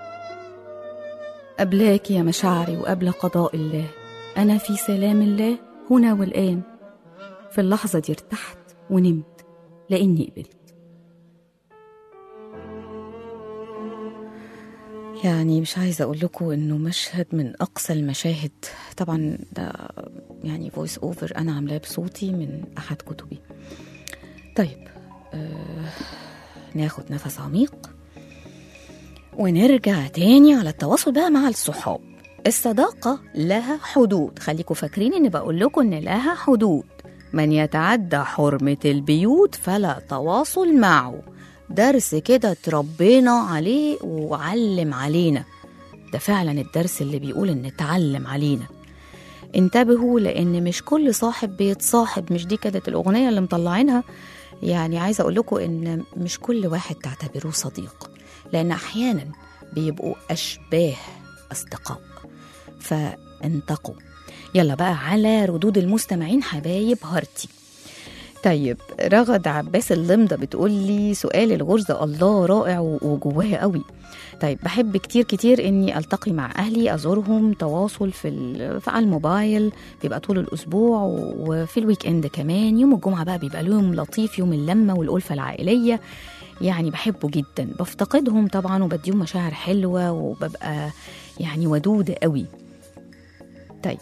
C: قبلاك يا مشاعري وقبل قضاء الله أنا في سلام الله هنا والآن في اللحظة دي ارتحت ونمت لاني قبلت يعني مش عايزه اقول لكم انه مشهد من اقصى المشاهد طبعا ده يعني فويس اوفر انا عاملاه بصوتي من احد كتبي طيب آه ناخد نفس عميق ونرجع تاني على التواصل بقى مع الصحاب الصداقة لها حدود خليكم فاكرين ان بقول لكم ان لها حدود من يتعدى حرمة البيوت فلا تواصل معه درس كده تربينا عليه وعلم علينا ده فعلا الدرس اللي بيقول ان اتعلم علينا انتبهوا لان مش كل صاحب بيتصاحب مش دي كانت الاغنيه اللي مطلعينها يعني عايزه اقول لكم ان مش كل واحد تعتبروه صديق لان احيانا بيبقوا اشباه اصدقاء فانتقوا يلا بقى على ردود المستمعين حبايب هارتي طيب رغد عباس اللمضة بتقول لي سؤال الغرزة الله رائع وجواه قوي طيب بحب كتير كتير اني التقي مع اهلي ازورهم تواصل في, ال- في على الموبايل بيبقى طول الاسبوع وفي الويك اند كمان يوم الجمعه بقى بيبقى يوم لطيف يوم اللمه والالفه العائليه يعني بحبه جدا بفتقدهم طبعا وبديهم مشاعر حلوه وببقى يعني ودوده قوي طيب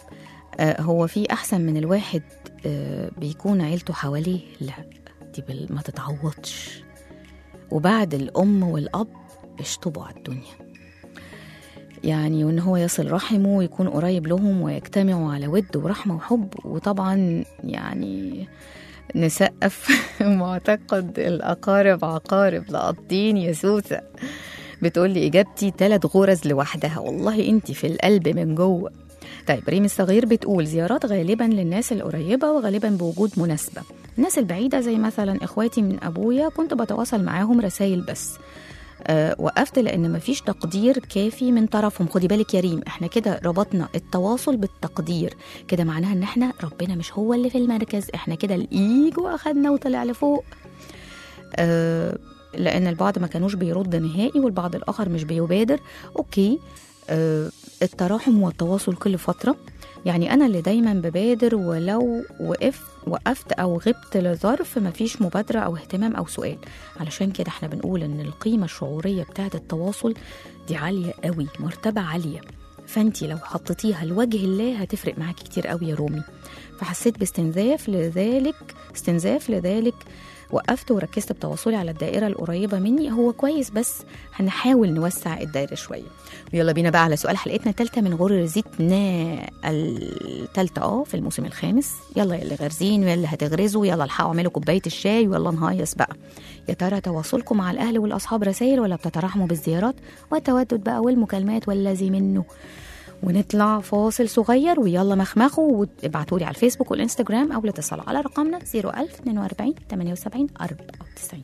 C: آه، هو في احسن من الواحد آه، بيكون عيلته حواليه لا دي بال- ما تتعوضش وبعد الام والاب اشطبوا على الدنيا يعني وان هو يصل رحمه ويكون قريب لهم ويجتمعوا على ود ورحمه وحب وطبعا يعني نسقف معتقد الاقارب عقارب لقطين يا سوسه بتقول لي اجابتي ثلاث غرز لوحدها والله انت في القلب من جوه طيب ريم الصغير بتقول زيارات غالبا للناس القريبه وغالبا بوجود مناسبه الناس البعيده زي مثلا اخواتي من ابويا كنت بتواصل معاهم رسائل بس أه وقفت لان مفيش تقدير كافي من طرفهم خدي بالك يا ريم احنا كده ربطنا التواصل بالتقدير كده معناها ان احنا ربنا مش هو اللي في المركز احنا كده الايجو اخدنا وطلع لفوق أه لان البعض ما كانوش بيرد نهائي والبعض الاخر مش بيبادر اوكي أه التراحم والتواصل كل فتره يعني انا اللي دايما ببادر ولو وقف وقفت او غبت لظرف مفيش مبادره او اهتمام او سؤال علشان كده احنا بنقول ان القيمه الشعوريه بتاعه التواصل دي عاليه قوي مرتبه عاليه فانتي لو حطيتيها لوجه الله هتفرق معاكي كتير قوي يا رومي فحسيت باستنزاف لذلك استنزاف لذلك وقفت وركزت بتواصلي على الدائره القريبه مني هو كويس بس هنحاول نوسع الدائره شويه ويلا بينا بقى على سؤال حلقتنا الثالثه من غرزتنا الثالثه اه في الموسم الخامس يلا يا اللي غارزين ويا اللي هتغرزوا يلا الحقوا اعملوا كوبايه الشاي ويلا نهيص بقى يا ترى تواصلكم مع الاهل والاصحاب رسائل ولا بتتراحموا بالزيارات والتودد بقى والمكالمات والذي منه ونطلع فاصل صغير ويلا مخمخوا وابعتوا لي على الفيسبوك والانستجرام او الاتصال على رقمنا 01042 78 94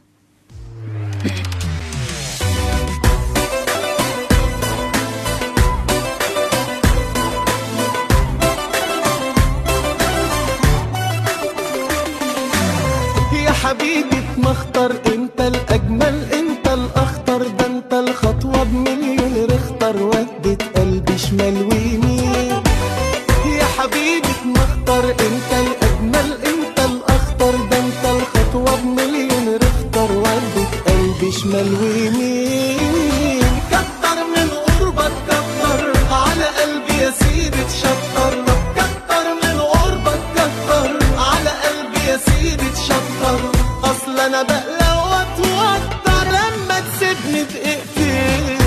G: يا حبيبي مختار انت الاجمل انت الاخطر ده انت الخطوه بمليون رختر ودت قلبي شمال ويمين يا حبيبي مختار انت الاجمل انت الاخطر ده انت الخطوه بمليون رختر ودت قلبي شمال ويمين كتر من قربك كتر على قلبي يا سيدي تشطر كتر من قربك كتر على قلبي يا سيدي تشطر اصل انا بقلق واتوتر لما تسيبني دقيقتين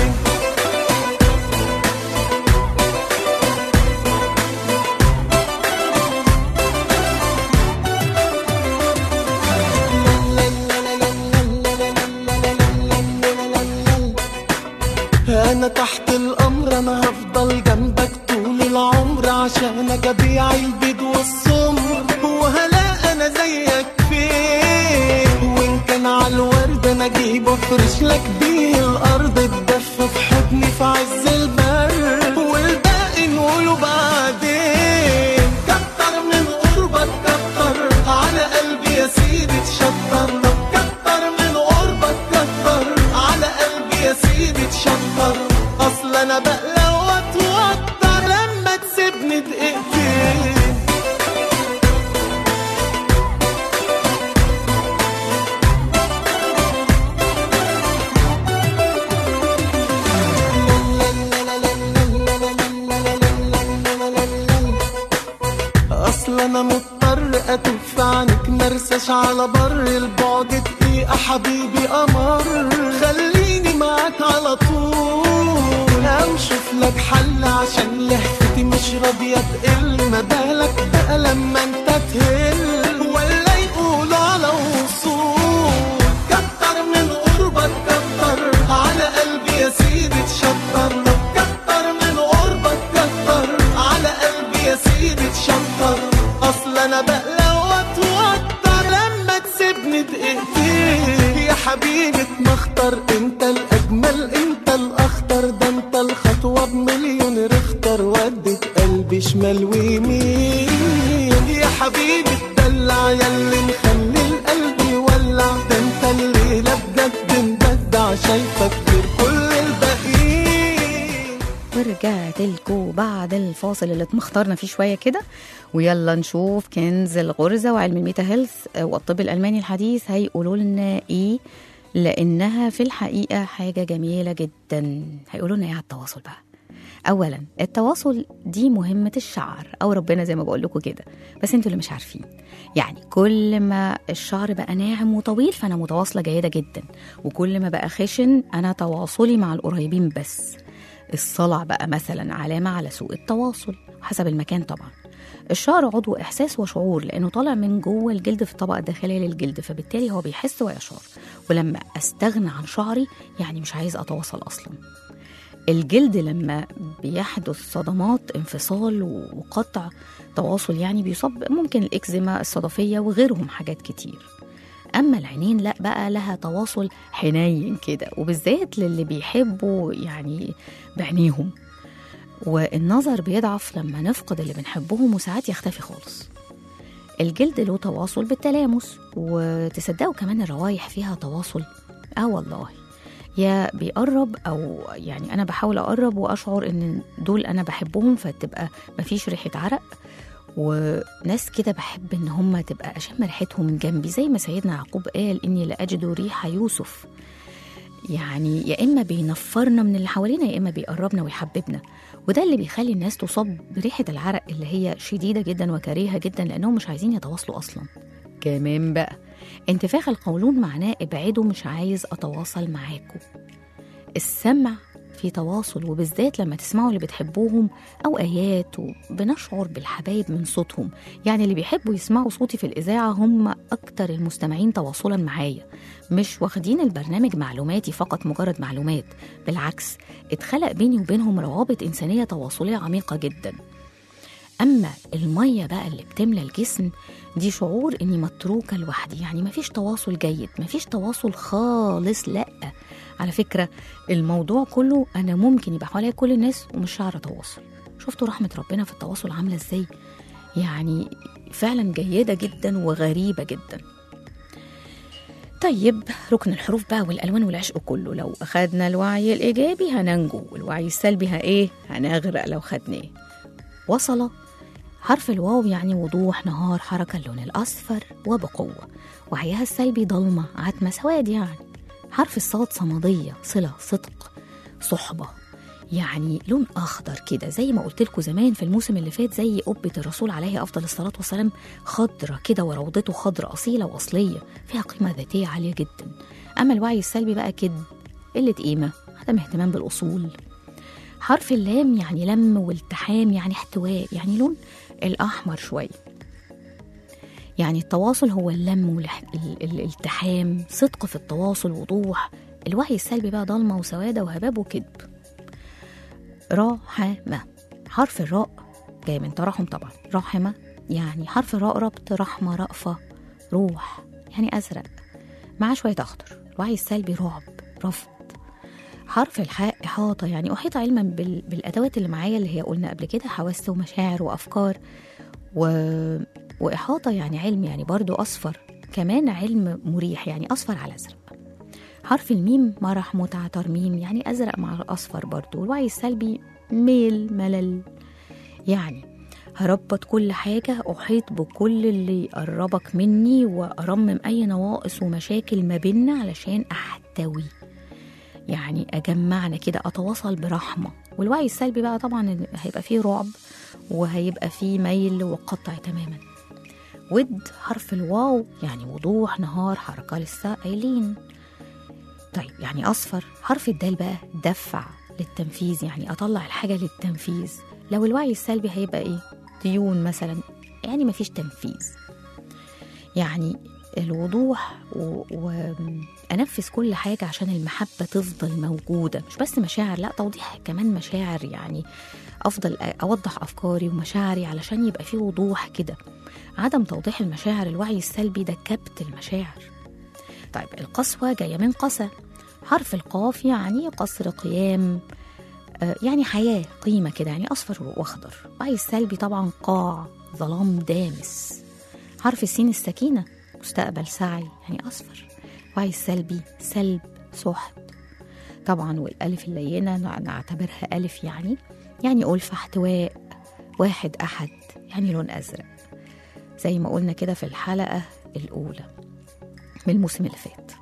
G: انا تحت الامر انا هفضل جنبك طول العمر عشانك ابيع البيض والسمر وهلا انا زيك فين وان كان على الورد انا اجيب افرش لك بيه الارض تدفى في حضني في عز البر والباقي نقوله بعدين كتر من قربك كتر على قلبي يا سيدي تشطر كتر من قربك كتر على قلبي يا سيدي تشطر اصل انا بقلق واتوتر لما تسيبني دقيقتين اصل انا مضطر اتف عنك مرساش على بر البعد دقيقة حبيبي قمر خليني معاك على طول او شوف لك حل عشان لهفتي مش راضية تقل ما بالك بقى لما انت تهل ولا يقولوا على وصول كتر من قربك كتر على قلبي يا سيدي تشطر كتر من قربك كتر على قلبي يا سيدي تشطر اصل انا بقلق واتوتر لما تسيبني دقيقتين يا حبيبي مختار انت الاجمل انت الاخطر ده انت الخطوه بمليون رختر ودت قلبي شمال ويمين يا حبيبي الدلع ياللي مخلي القلب يولع ده انت الليله بجد مبدع شايفك غير كل الباقيين
C: ورجعت لكم بعد الفاصل اللي اتمخترنا فيه شويه كده ويلا نشوف كنز الغرزه وعلم الميتا هيلث والطب الالماني الحديث هيقولوا لنا ايه لانها في الحقيقه حاجه جميله جدا هيقولوا لنا ايه على التواصل بقى اولا التواصل دي مهمه الشعر او ربنا زي ما بقول لكم كده بس انتوا اللي مش عارفين يعني كل ما الشعر بقى ناعم وطويل فانا متواصله جيده جدا وكل ما بقى خشن انا تواصلي مع القريبين بس الصلع بقى مثلا علامه على سوء التواصل حسب المكان طبعا الشعر عضو احساس وشعور لانه طالع من جوه الجلد في الطبقه الداخليه للجلد فبالتالي هو بيحس ويشعر ولما استغنى عن شعري يعني مش عايز اتواصل اصلا الجلد لما بيحدث صدمات انفصال وقطع تواصل يعني بيصاب ممكن الاكزيما الصدفيه وغيرهم حاجات كتير اما العينين لا بقى لها تواصل حنين كده وبالذات للي بيحبوا يعني بعينيهم والنظر بيضعف لما نفقد اللي بنحبهم وساعات يختفي خالص الجلد له تواصل بالتلامس وتصدقوا كمان الروايح فيها تواصل اه والله يا بيقرب او يعني انا بحاول اقرب واشعر ان دول انا بحبهم فتبقى مفيش ريحه عرق وناس كده بحب ان هم تبقى اشم ريحتهم من جنبي زي ما سيدنا يعقوب قال اني لاجد ريح يوسف يعني يا اما بينفرنا من اللي حوالينا يا اما بيقربنا ويحببنا وده اللي بيخلي الناس تصاب بريحه العرق اللي هي شديده جدا وكريهه جدا لانهم مش عايزين يتواصلوا اصلا كمان بقى انتفاخ القولون معناه ابعدوا مش عايز اتواصل معاكم السمع في تواصل وبالذات لما تسمعوا اللي بتحبوهم او ايات وبنشعر بالحبايب من صوتهم يعني اللي بيحبوا يسمعوا صوتي في الاذاعه هم اكتر المستمعين تواصلا معايا مش واخدين البرنامج معلوماتي فقط مجرد معلومات بالعكس اتخلق بيني وبينهم روابط انسانيه تواصليه عميقه جدا اما الميه بقى اللي بتملى الجسم دي شعور اني متروكه لوحدي يعني مفيش تواصل جيد مفيش تواصل خالص لا على فكره الموضوع كله انا ممكن يبقى حواليا كل الناس ومش هعرف اتواصل شفتوا رحمه ربنا في التواصل عامله ازاي يعني فعلا جيده جدا وغريبه جدا طيب ركن الحروف بقى والالوان والعشق كله لو اخدنا الوعي الايجابي هننجو والوعي السلبي ها ايه هنغرق لو خدناه وصل حرف الواو يعني وضوح نهار حركة اللون الأصفر وبقوة وعيها السلبي ضلمة عتمة سواد يعني حرف الصاد صمدية صلة صدق صحبة يعني لون أخضر كده زي ما قلت لكم زمان في الموسم اللي فات زي قبة الرسول عليه أفضل الصلاة والسلام خضرة كده وروضته خضرة أصيلة وأصلية فيها قيمة ذاتية عالية جدا أما الوعي السلبي بقى كده قلة قيمة عدم اهتمام بالأصول حرف اللام يعني لم والتحام يعني احتواء يعني لون الأحمر شوية يعني التواصل هو اللم والالتحام صدق في التواصل وضوح الوعي السلبي بقى ضلمة وسوادة وهباب وكذب رحمة حرف الراء جاي من ترحم طبعا رحمة يعني حرف الراء ربط رحمة رأفة روح يعني أزرق مع شوية أخضر الوعي السلبي رعب رفض حرف الحاء إحاطة يعني أحيط علما بال... بالأدوات اللي معايا اللي هي قلنا قبل كده حواس ومشاعر وأفكار و... وإحاطة يعني علم يعني برضو أصفر كمان علم مريح يعني أصفر على أزرق حرف الميم مرح متعة ترميم يعني أزرق مع أصفر برضو الوعي السلبي ميل ملل يعني هربط كل حاجة أحيط بكل اللي يقربك مني وأرمم أي نواقص ومشاكل ما بينا علشان أحتوي يعني أجمعنا كده أتواصل برحمة والوعي السلبي بقى طبعا هيبقى فيه رعب وهيبقى فيه ميل وقطع تماما ود حرف الواو يعني وضوح نهار حركة لسه قايلين طيب يعني أصفر حرف الدال بقى دفع للتنفيذ يعني أطلع الحاجة للتنفيذ لو الوعي السلبي هيبقى إيه ديون مثلا يعني مفيش تنفيذ يعني الوضوح وأنفذ كل حاجة عشان المحبة تفضل موجودة مش بس مشاعر لا توضيح كمان مشاعر يعني أفضل أوضح أفكاري ومشاعري علشان يبقى في وضوح كده عدم توضيح المشاعر الوعي السلبي ده كبت المشاعر طيب القسوة جاية من قسى حرف القاف يعني قصر قيام آه يعني حياة قيمة كده يعني أصفر وأخضر وعي السلبي طبعا قاع ظلام دامس حرف السين السكينة مستقبل سعي يعني أصفر وعي السلبي سلب سحت طبعا والألف اللينة نعتبرها ألف يعني يعني ألفة احتواء واحد أحد يعني لون أزرق زي ما قلنا كده في الحلقة الأولى من الموسم اللي فات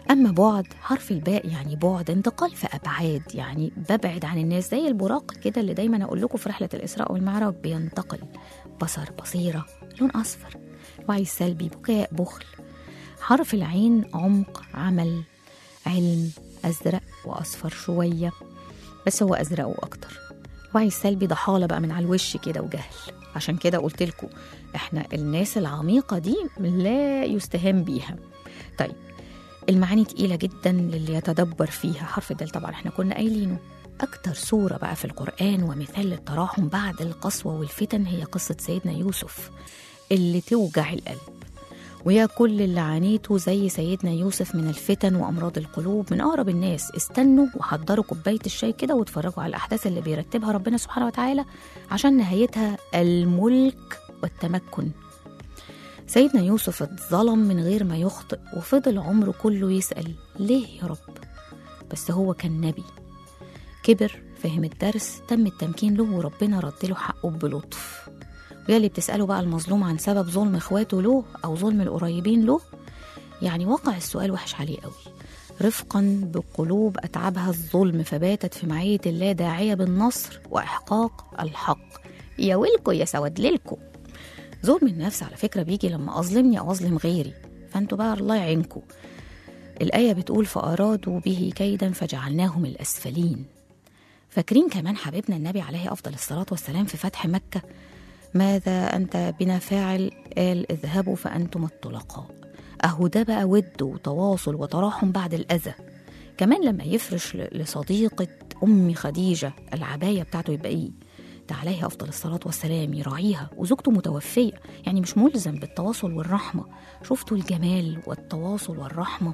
C: أما بعد حرف الباء يعني بعد انتقال في أبعاد يعني ببعد عن الناس زي البراق كده اللي دايما أقول لكم في رحلة الإسراء والمعراج بينتقل بصر بصيرة لون أصفر وعي سلبي بكاء بخل حرف العين عمق عمل علم أزرق وأصفر شوية بس هو أزرق وأكتر الوعي السلبي ضحالة بقى من على الوش كده وجهل عشان كده قلت لكم احنا الناس العميقة دي لا يستهان بيها طيب المعاني تقيلة جدا للي يتدبر فيها حرف الدال طبعا احنا كنا قايلينه أكتر سورة بقى في القرآن ومثال للتراحم بعد القسوة والفتن هي قصة سيدنا يوسف اللي توجع القلب ويا كل اللي عانيته زي سيدنا يوسف من الفتن وأمراض القلوب من أقرب الناس استنوا وحضروا كوباية الشاي كده واتفرجوا على الأحداث اللي بيرتبها ربنا سبحانه وتعالى عشان نهايتها الملك والتمكن سيدنا يوسف اتظلم من غير ما يخطئ وفضل عمره كله يسأل ليه يا رب بس هو كان نبي كبر فهم الدرس تم التمكين له وربنا رد له حقه بلطف ويا اللي بتسأله بقى المظلوم عن سبب ظلم اخواته له أو ظلم القريبين له يعني وقع السؤال وحش عليه قوي رفقا بقلوب أتعبها الظلم فباتت في معية الله داعية بالنصر وإحقاق الحق يا ويلكو يا سواد ليلكو ظلم النفس على فكرة بيجي لما أظلمني أو أظلم غيري فأنتوا بقى الله يعينكم الآية بتقول فأرادوا به كيدا فجعلناهم الأسفلين فاكرين كمان حبيبنا النبي عليه أفضل الصلاة والسلام في فتح مكة ماذا أنت بنا فاعل قال اذهبوا فأنتم الطلقاء أهو ده بقى ود وتواصل وتراحم بعد الأذى كمان لما يفرش ل- لصديقة أم خديجة العباية بتاعته يبقى إيه ده عليه أفضل الصلاة والسلام يراعيها وزوجته متوفية يعني مش ملزم بالتواصل والرحمة شفتوا الجمال والتواصل والرحمة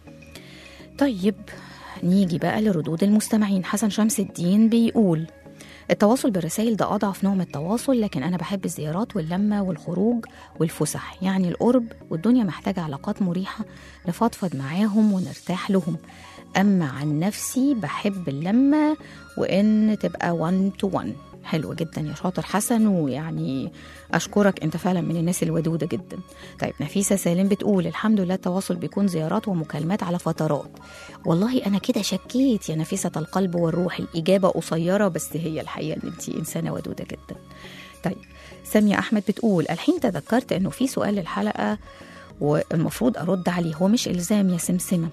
C: طيب نيجي بقى لردود المستمعين حسن شمس الدين بيقول التواصل بالرسائل ده أضعف نوع من التواصل لكن أنا بحب الزيارات واللمة والخروج والفسح يعني القرب والدنيا محتاجة علاقات مريحة نفضفض معاهم ونرتاح لهم أما عن نفسي بحب اللمة وإن تبقى one to one حلوة جدا يا شاطر حسن ويعني أشكرك أنت فعلا من الناس الودودة جدا طيب نفيسة سالم بتقول الحمد لله التواصل بيكون زيارات ومكالمات على فترات والله أنا كده شكيت يا نفيسة القلب والروح الإجابة قصيرة بس هي الحقيقة إن أنت إنسانة ودودة جدا طيب سامية أحمد بتقول الحين تذكرت إنه في سؤال للحلقة والمفروض أرد عليه هو مش إلزام يا سمسمة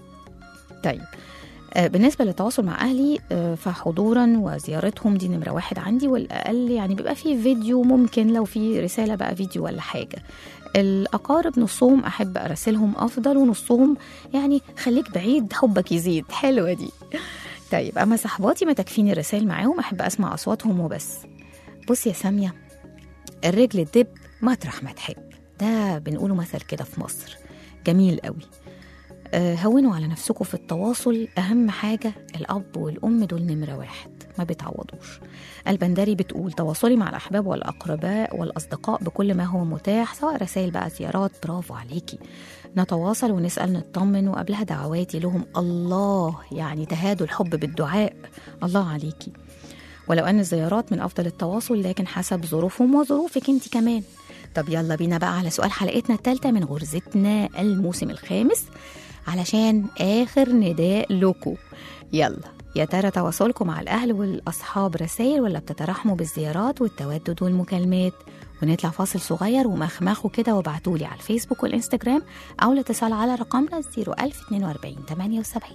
C: طيب آه، بالنسبة للتواصل مع أهلي آه، فحضورا وزيارتهم دي نمرة واحد عندي والأقل يعني بيبقى فيه فيديو ممكن لو في رسالة بقى فيديو ولا حاجة الأقارب نصهم أحب أراسلهم أفضل ونصهم يعني خليك بعيد حبك يزيد حلوة دي طيب أما صحباتي ما تكفيني الرسائل معاهم أحب أسمع أصواتهم وبس بص يا سامية الرجل تدب مطرح ما تحب ده بنقوله مثل كده في مصر جميل قوي آه، هونوا على نفسكم في التواصل أهم حاجة الأب والأم دول نمرة واحد ما بيتعوضوش البندري بتقول تواصلي مع الأحباب والأقرباء والأصدقاء بكل ما هو متاح سواء رسائل بقى زيارات برافو عليكي نتواصل ونسأل نطمن وقبلها دعواتي لهم الله يعني تهادوا الحب بالدعاء الله عليكي ولو أن الزيارات من أفضل التواصل لكن حسب ظروفهم وظروفك أنت كمان طب يلا بينا بقى على سؤال حلقتنا الثالثة من غرزتنا الموسم الخامس علشان آخر نداء لكم يلا يا ترى تواصلكم مع الأهل والأصحاب رسائل ولا بتترحموا بالزيارات والتودد والمكالمات ونطلع فاصل صغير ومخمخوا كده وابعتولي على الفيسبوك والإنستجرام أو الاتصال على رقمنا 01042 78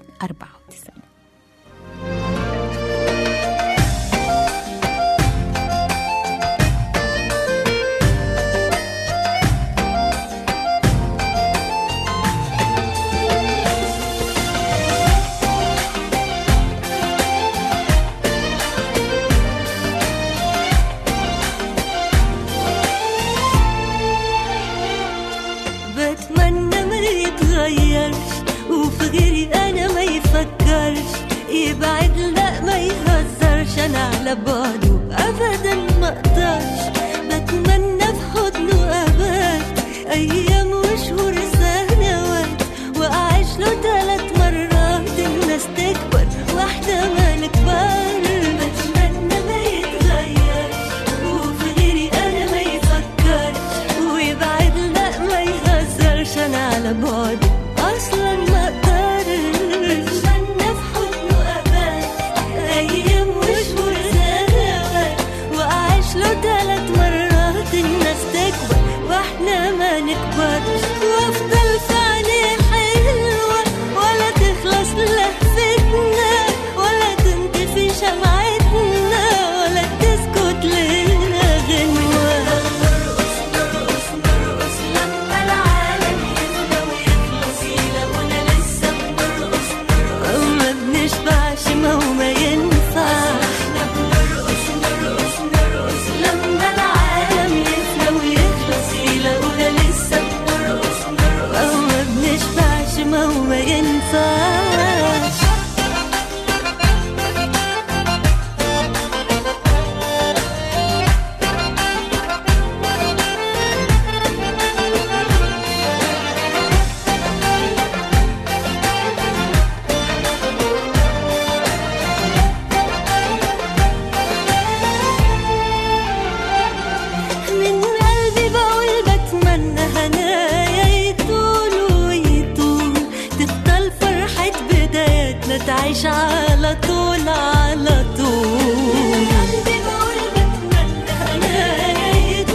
C: 94
H: بتمنى ما يتغيرش وفي غيري انا ما يفكرش يبعد لا ما يهزرش انا على بعده ابدا ما اقدرش بتمنى في حضنه ابات ايام وشهور سنوات واعيش له ثلاث مرات الناس تكبر واحده ما نكبر بتمنى ما يتغيرش وفي غيري انا ما يفكرش ويبعد لا ما يهزرش انا على بعد اصلا ما اقدرش مش على طول على طول قلبي بقول بتمنى هنايا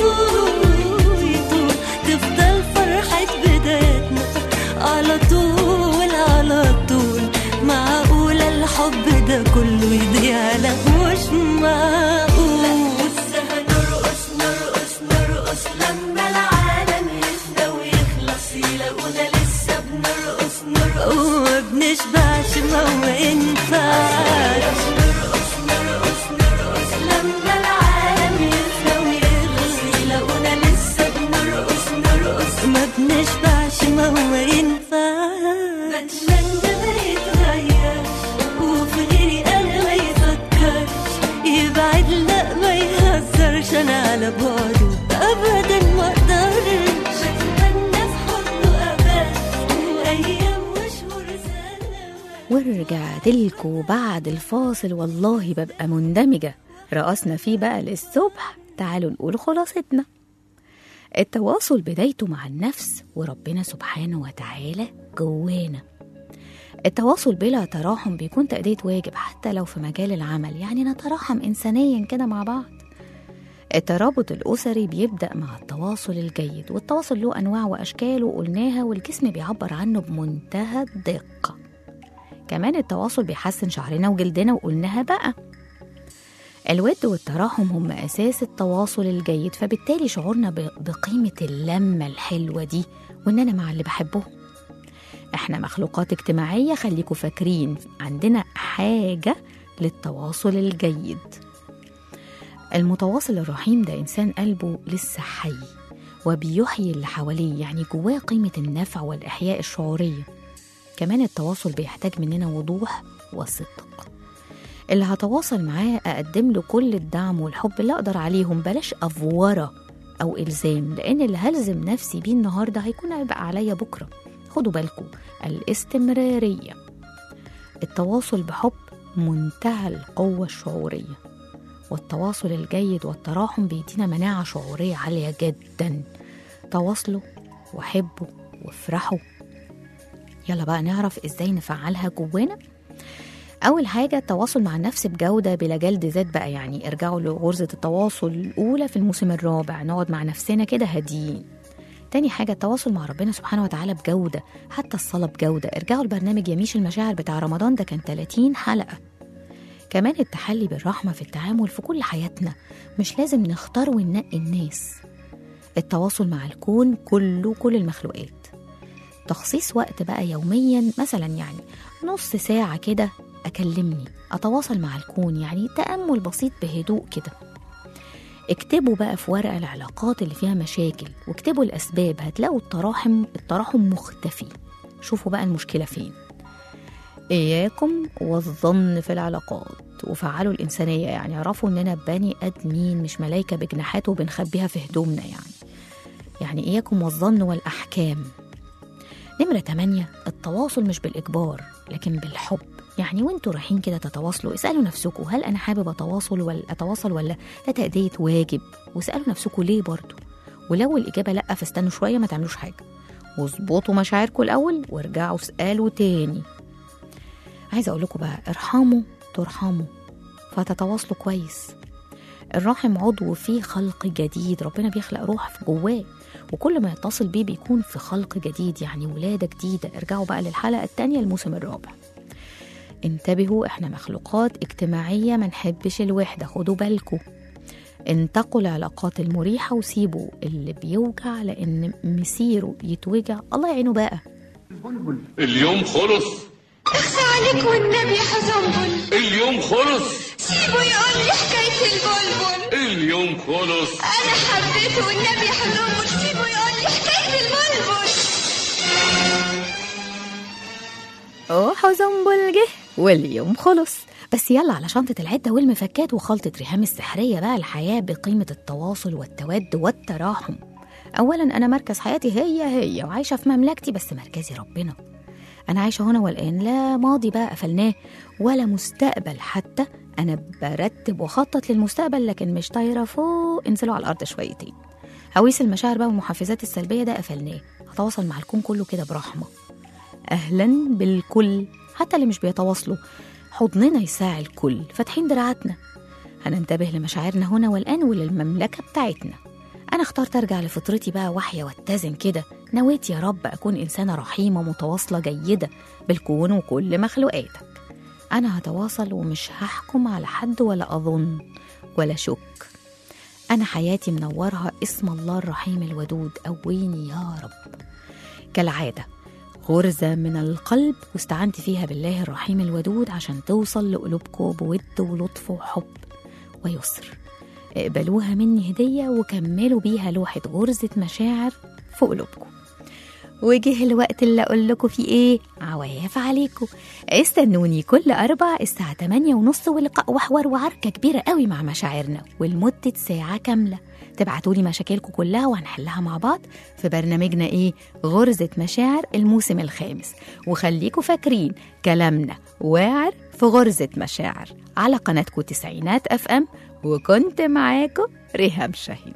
H: يطول يطول تفضل فرحة بدايتنا على طول على طول معقولة الحب ده كله يضيع لا مش معقول لسه هنرقص نرقص نرقص لما العالم يفنى ويخلص يلاقونا لسه بنرقص نرقص وما بنشبعش ما ينفعش نرقص نرقص نرقص لما العالم يفنى ويخلص يلاقونا لسه بنرقص نرقص ما بنشبعش ما ينفعش بتمنى ما يتغيرش وفي غيري انا ما يفكرش يبعد لا ما يهزرش انا على بعده ابدا ما اقدرش بتمنى في حضنه ابات وايام وشهور سنوات
C: ورجعت لكم بعد الفاصل والله ببقى مندمجة رقصنا فيه بقى للصبح تعالوا نقول خلاصتنا التواصل بدايته مع النفس وربنا سبحانه وتعالى جوانا التواصل بلا تراحم بيكون تأدية واجب حتى لو في مجال العمل يعني نتراحم إنسانيا كده مع بعض الترابط الأسري بيبدأ مع التواصل الجيد والتواصل له أنواع وأشكال وقلناها والجسم بيعبر عنه بمنتهى الدقة كمان التواصل بيحسن شعرنا وجلدنا وقلناها بقى الود والتراحم هم أساس التواصل الجيد فبالتالي شعورنا ب- بقيمة اللمة الحلوة دي وإن أنا مع اللي بحبهم إحنا مخلوقات اجتماعية خليكوا فاكرين عندنا حاجة للتواصل الجيد المتواصل الرحيم ده إنسان قلبه لسه حي وبيحيي اللي حواليه يعني جواه قيمة النفع والإحياء الشعورية كمان التواصل بيحتاج مننا وضوح وصدق اللي هتواصل معاه أقدم له كل الدعم والحب اللي أقدر عليهم بلاش أفورة أو إلزام لأن اللي هلزم نفسي بيه النهاردة هيكون هيبقى عليا بكرة خدوا بالكم الاستمرارية التواصل بحب منتهى القوة الشعورية والتواصل الجيد والتراحم بيدينا مناعة شعورية عالية جدا تواصلوا وحبوا وافرحوا يلا بقى نعرف ازاي نفعلها جوانا أول حاجة التواصل مع النفس بجودة بلا جلد ذات بقى يعني ارجعوا لغرزة التواصل الأولى في الموسم الرابع نقعد مع نفسنا كده هاديين تاني حاجة التواصل مع ربنا سبحانه وتعالى بجودة حتى الصلاة بجودة ارجعوا لبرنامج يميش المشاعر بتاع رمضان ده كان 30 حلقة كمان التحلي بالرحمة في التعامل في كل حياتنا مش لازم نختار وننقي الناس التواصل مع الكون كله كل المخلوقات تخصيص وقت بقى يوميا مثلا يعني نص ساعة كده أكلمني أتواصل مع الكون يعني تأمل بسيط بهدوء كده اكتبوا بقى في ورقة العلاقات اللي فيها مشاكل واكتبوا الأسباب هتلاقوا التراحم التراحم مختفي شوفوا بقى المشكلة فين إياكم والظن في العلاقات وفعلوا الإنسانية يعني اعرفوا إننا بني آدمين مش ملايكة بجناحات وبنخبيها في هدومنا يعني يعني إياكم والظن والأحكام نمرة 8 التواصل مش بالإجبار لكن بالحب يعني وانتوا رايحين كده تتواصلوا اسألوا نفسكم هل أنا حابب أتواصل ولا أتواصل ولا ده تأدية واجب واسألوا نفسكم ليه برضو ولو الإجابة لأ فاستنوا شوية ما تعملوش حاجة واظبطوا مشاعركم الأول وارجعوا اسألوا تاني عايزة أقول لكم بقى ارحموا ترحموا فتتواصلوا كويس الرحم عضو فيه خلق جديد ربنا بيخلق روح في جواه وكل ما يتصل بيه بيكون في خلق جديد يعني ولادة جديدة ارجعوا بقى للحلقة التانية الموسم الرابع انتبهوا احنا مخلوقات اجتماعية ما نحبش الوحدة خدوا بالكم انتقوا العلاقات المريحة وسيبوا اللي بيوجع لأن مسيره يتوجع الله يعينه بقى
F: اليوم خلص
I: اخفى عليك والنبي حزنبل
F: اليوم خلص
I: سيبه يقول لي حكاية البلبل
F: اليوم خلص
I: أنا حبيته والنبي حزنبل سيبه يقول لي حكاية البلبل
C: وحزنبل جه واليوم خلص بس يلا على شنطة العدة والمفكات وخلطة ريهام السحرية بقى الحياة بقيمة التواصل والتود والتراحم أولا أنا مركز حياتي هي هي وعايشة في مملكتي بس مركزي ربنا أنا عايشة هنا والآن لا ماضي بقى قفلناه ولا مستقبل حتى أنا برتب وخطط للمستقبل لكن مش طايرة فوق انزلوا على الأرض شويتين هويس المشاعر بقى والمحفزات السلبية ده قفلناه هتواصل مع الكون كله كده برحمة أهلا بالكل حتى اللي مش بيتواصلوا حضننا يساع الكل فاتحين دراعاتنا هننتبه لمشاعرنا هنا والآن وللمملكة بتاعتنا أنا اخترت أرجع لفطرتي بقى وحية واتزن كده نويت يا رب أكون إنسانة رحيمة متواصلة جيدة بالكون وكل مخلوقاتك أنا هتواصل ومش هحكم على حد ولا أظن ولا شك أنا حياتي منورها اسم الله الرحيم الودود قويني يا رب كالعادة غرزة من القلب واستعنت فيها بالله الرحيم الودود عشان توصل لقلوبكم بود ولطف وحب ويسر اقبلوها مني هدية وكملوا بيها لوحة غرزة مشاعر في قلوبكم وجه الوقت اللي أقول لكم فيه إيه عواف عليكم استنوني كل أربع الساعة 8 ونص ولقاء وحوار وعركة كبيرة قوي مع مشاعرنا ولمدة ساعة كاملة تبعتولي مشاكلكم كلها وهنحلها مع بعض في برنامجنا إيه غرزة مشاعر الموسم الخامس وخليكم فاكرين كلامنا واعر في غرزة مشاعر على قناتكم تسعينات أف أم وكنت معاكم ريهام شاهين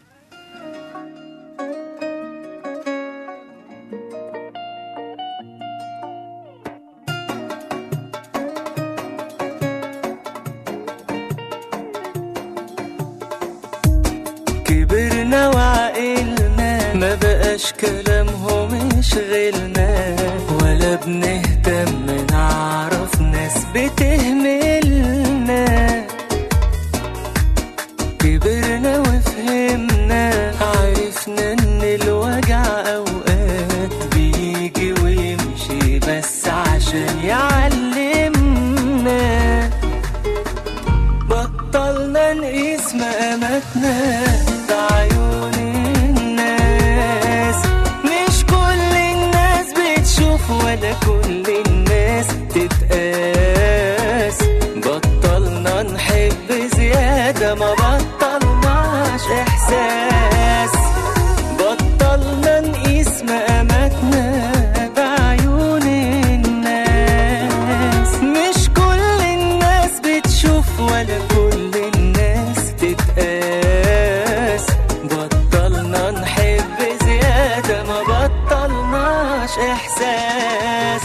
J: كبرنا وعقلنا ما بقاش كلامهم يشغلنا ولا بنهتم نعرف ناس بتهملنا كبرنا وفهمنا عرفنا ان الوجع اوقات بيجي ويمشي بس عشان يعلمنا بطلنا نقيس مقاماتنا بعيون الناس مش كل الناس بتشوف ولا كل الناس تتقاس بطلنا نحب زيادة ما بطلناش إحساس بطلنا نقيس مقاماتنا بعيون الناس مش كل الناس بتشوف ولا كل الناس تتقاس بطلنا نحب زيادة ما بطلناش إحساس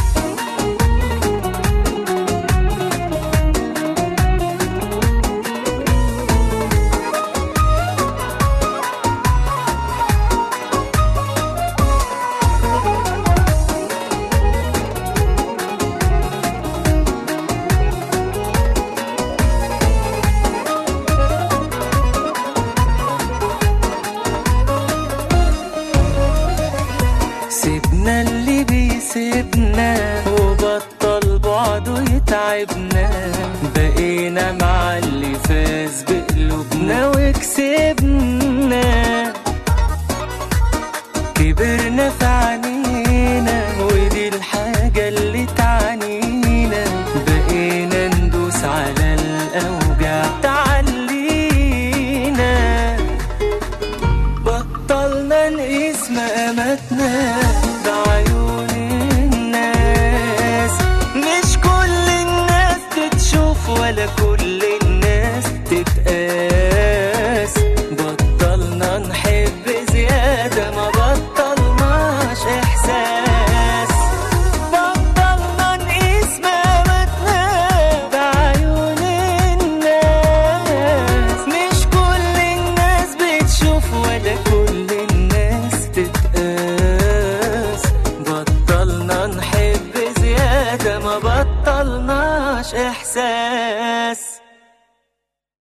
J: سيبنا اللي بيسيبنا وبطل بعده يتعبنا بقينا مع اللي فاز بقلوبنا وكسبنا كبرنا في عينينا ودي الحاجة اللي تعنينا بقينا ندوس على الأوجع تعلينا بطلنا نقيس مقاماتنا بعيون الناس مش كل الناس تتشوف ولا كل الناس تتقاس بطلنا نحب زيادة ما بطلناش إحساس بطلنا نقيس مقاماتنا بعيون الناس مش كل الناس بتشوف ولا كل الناس تتقاس بطلنا نحب زيادة ما بطلناش إحساس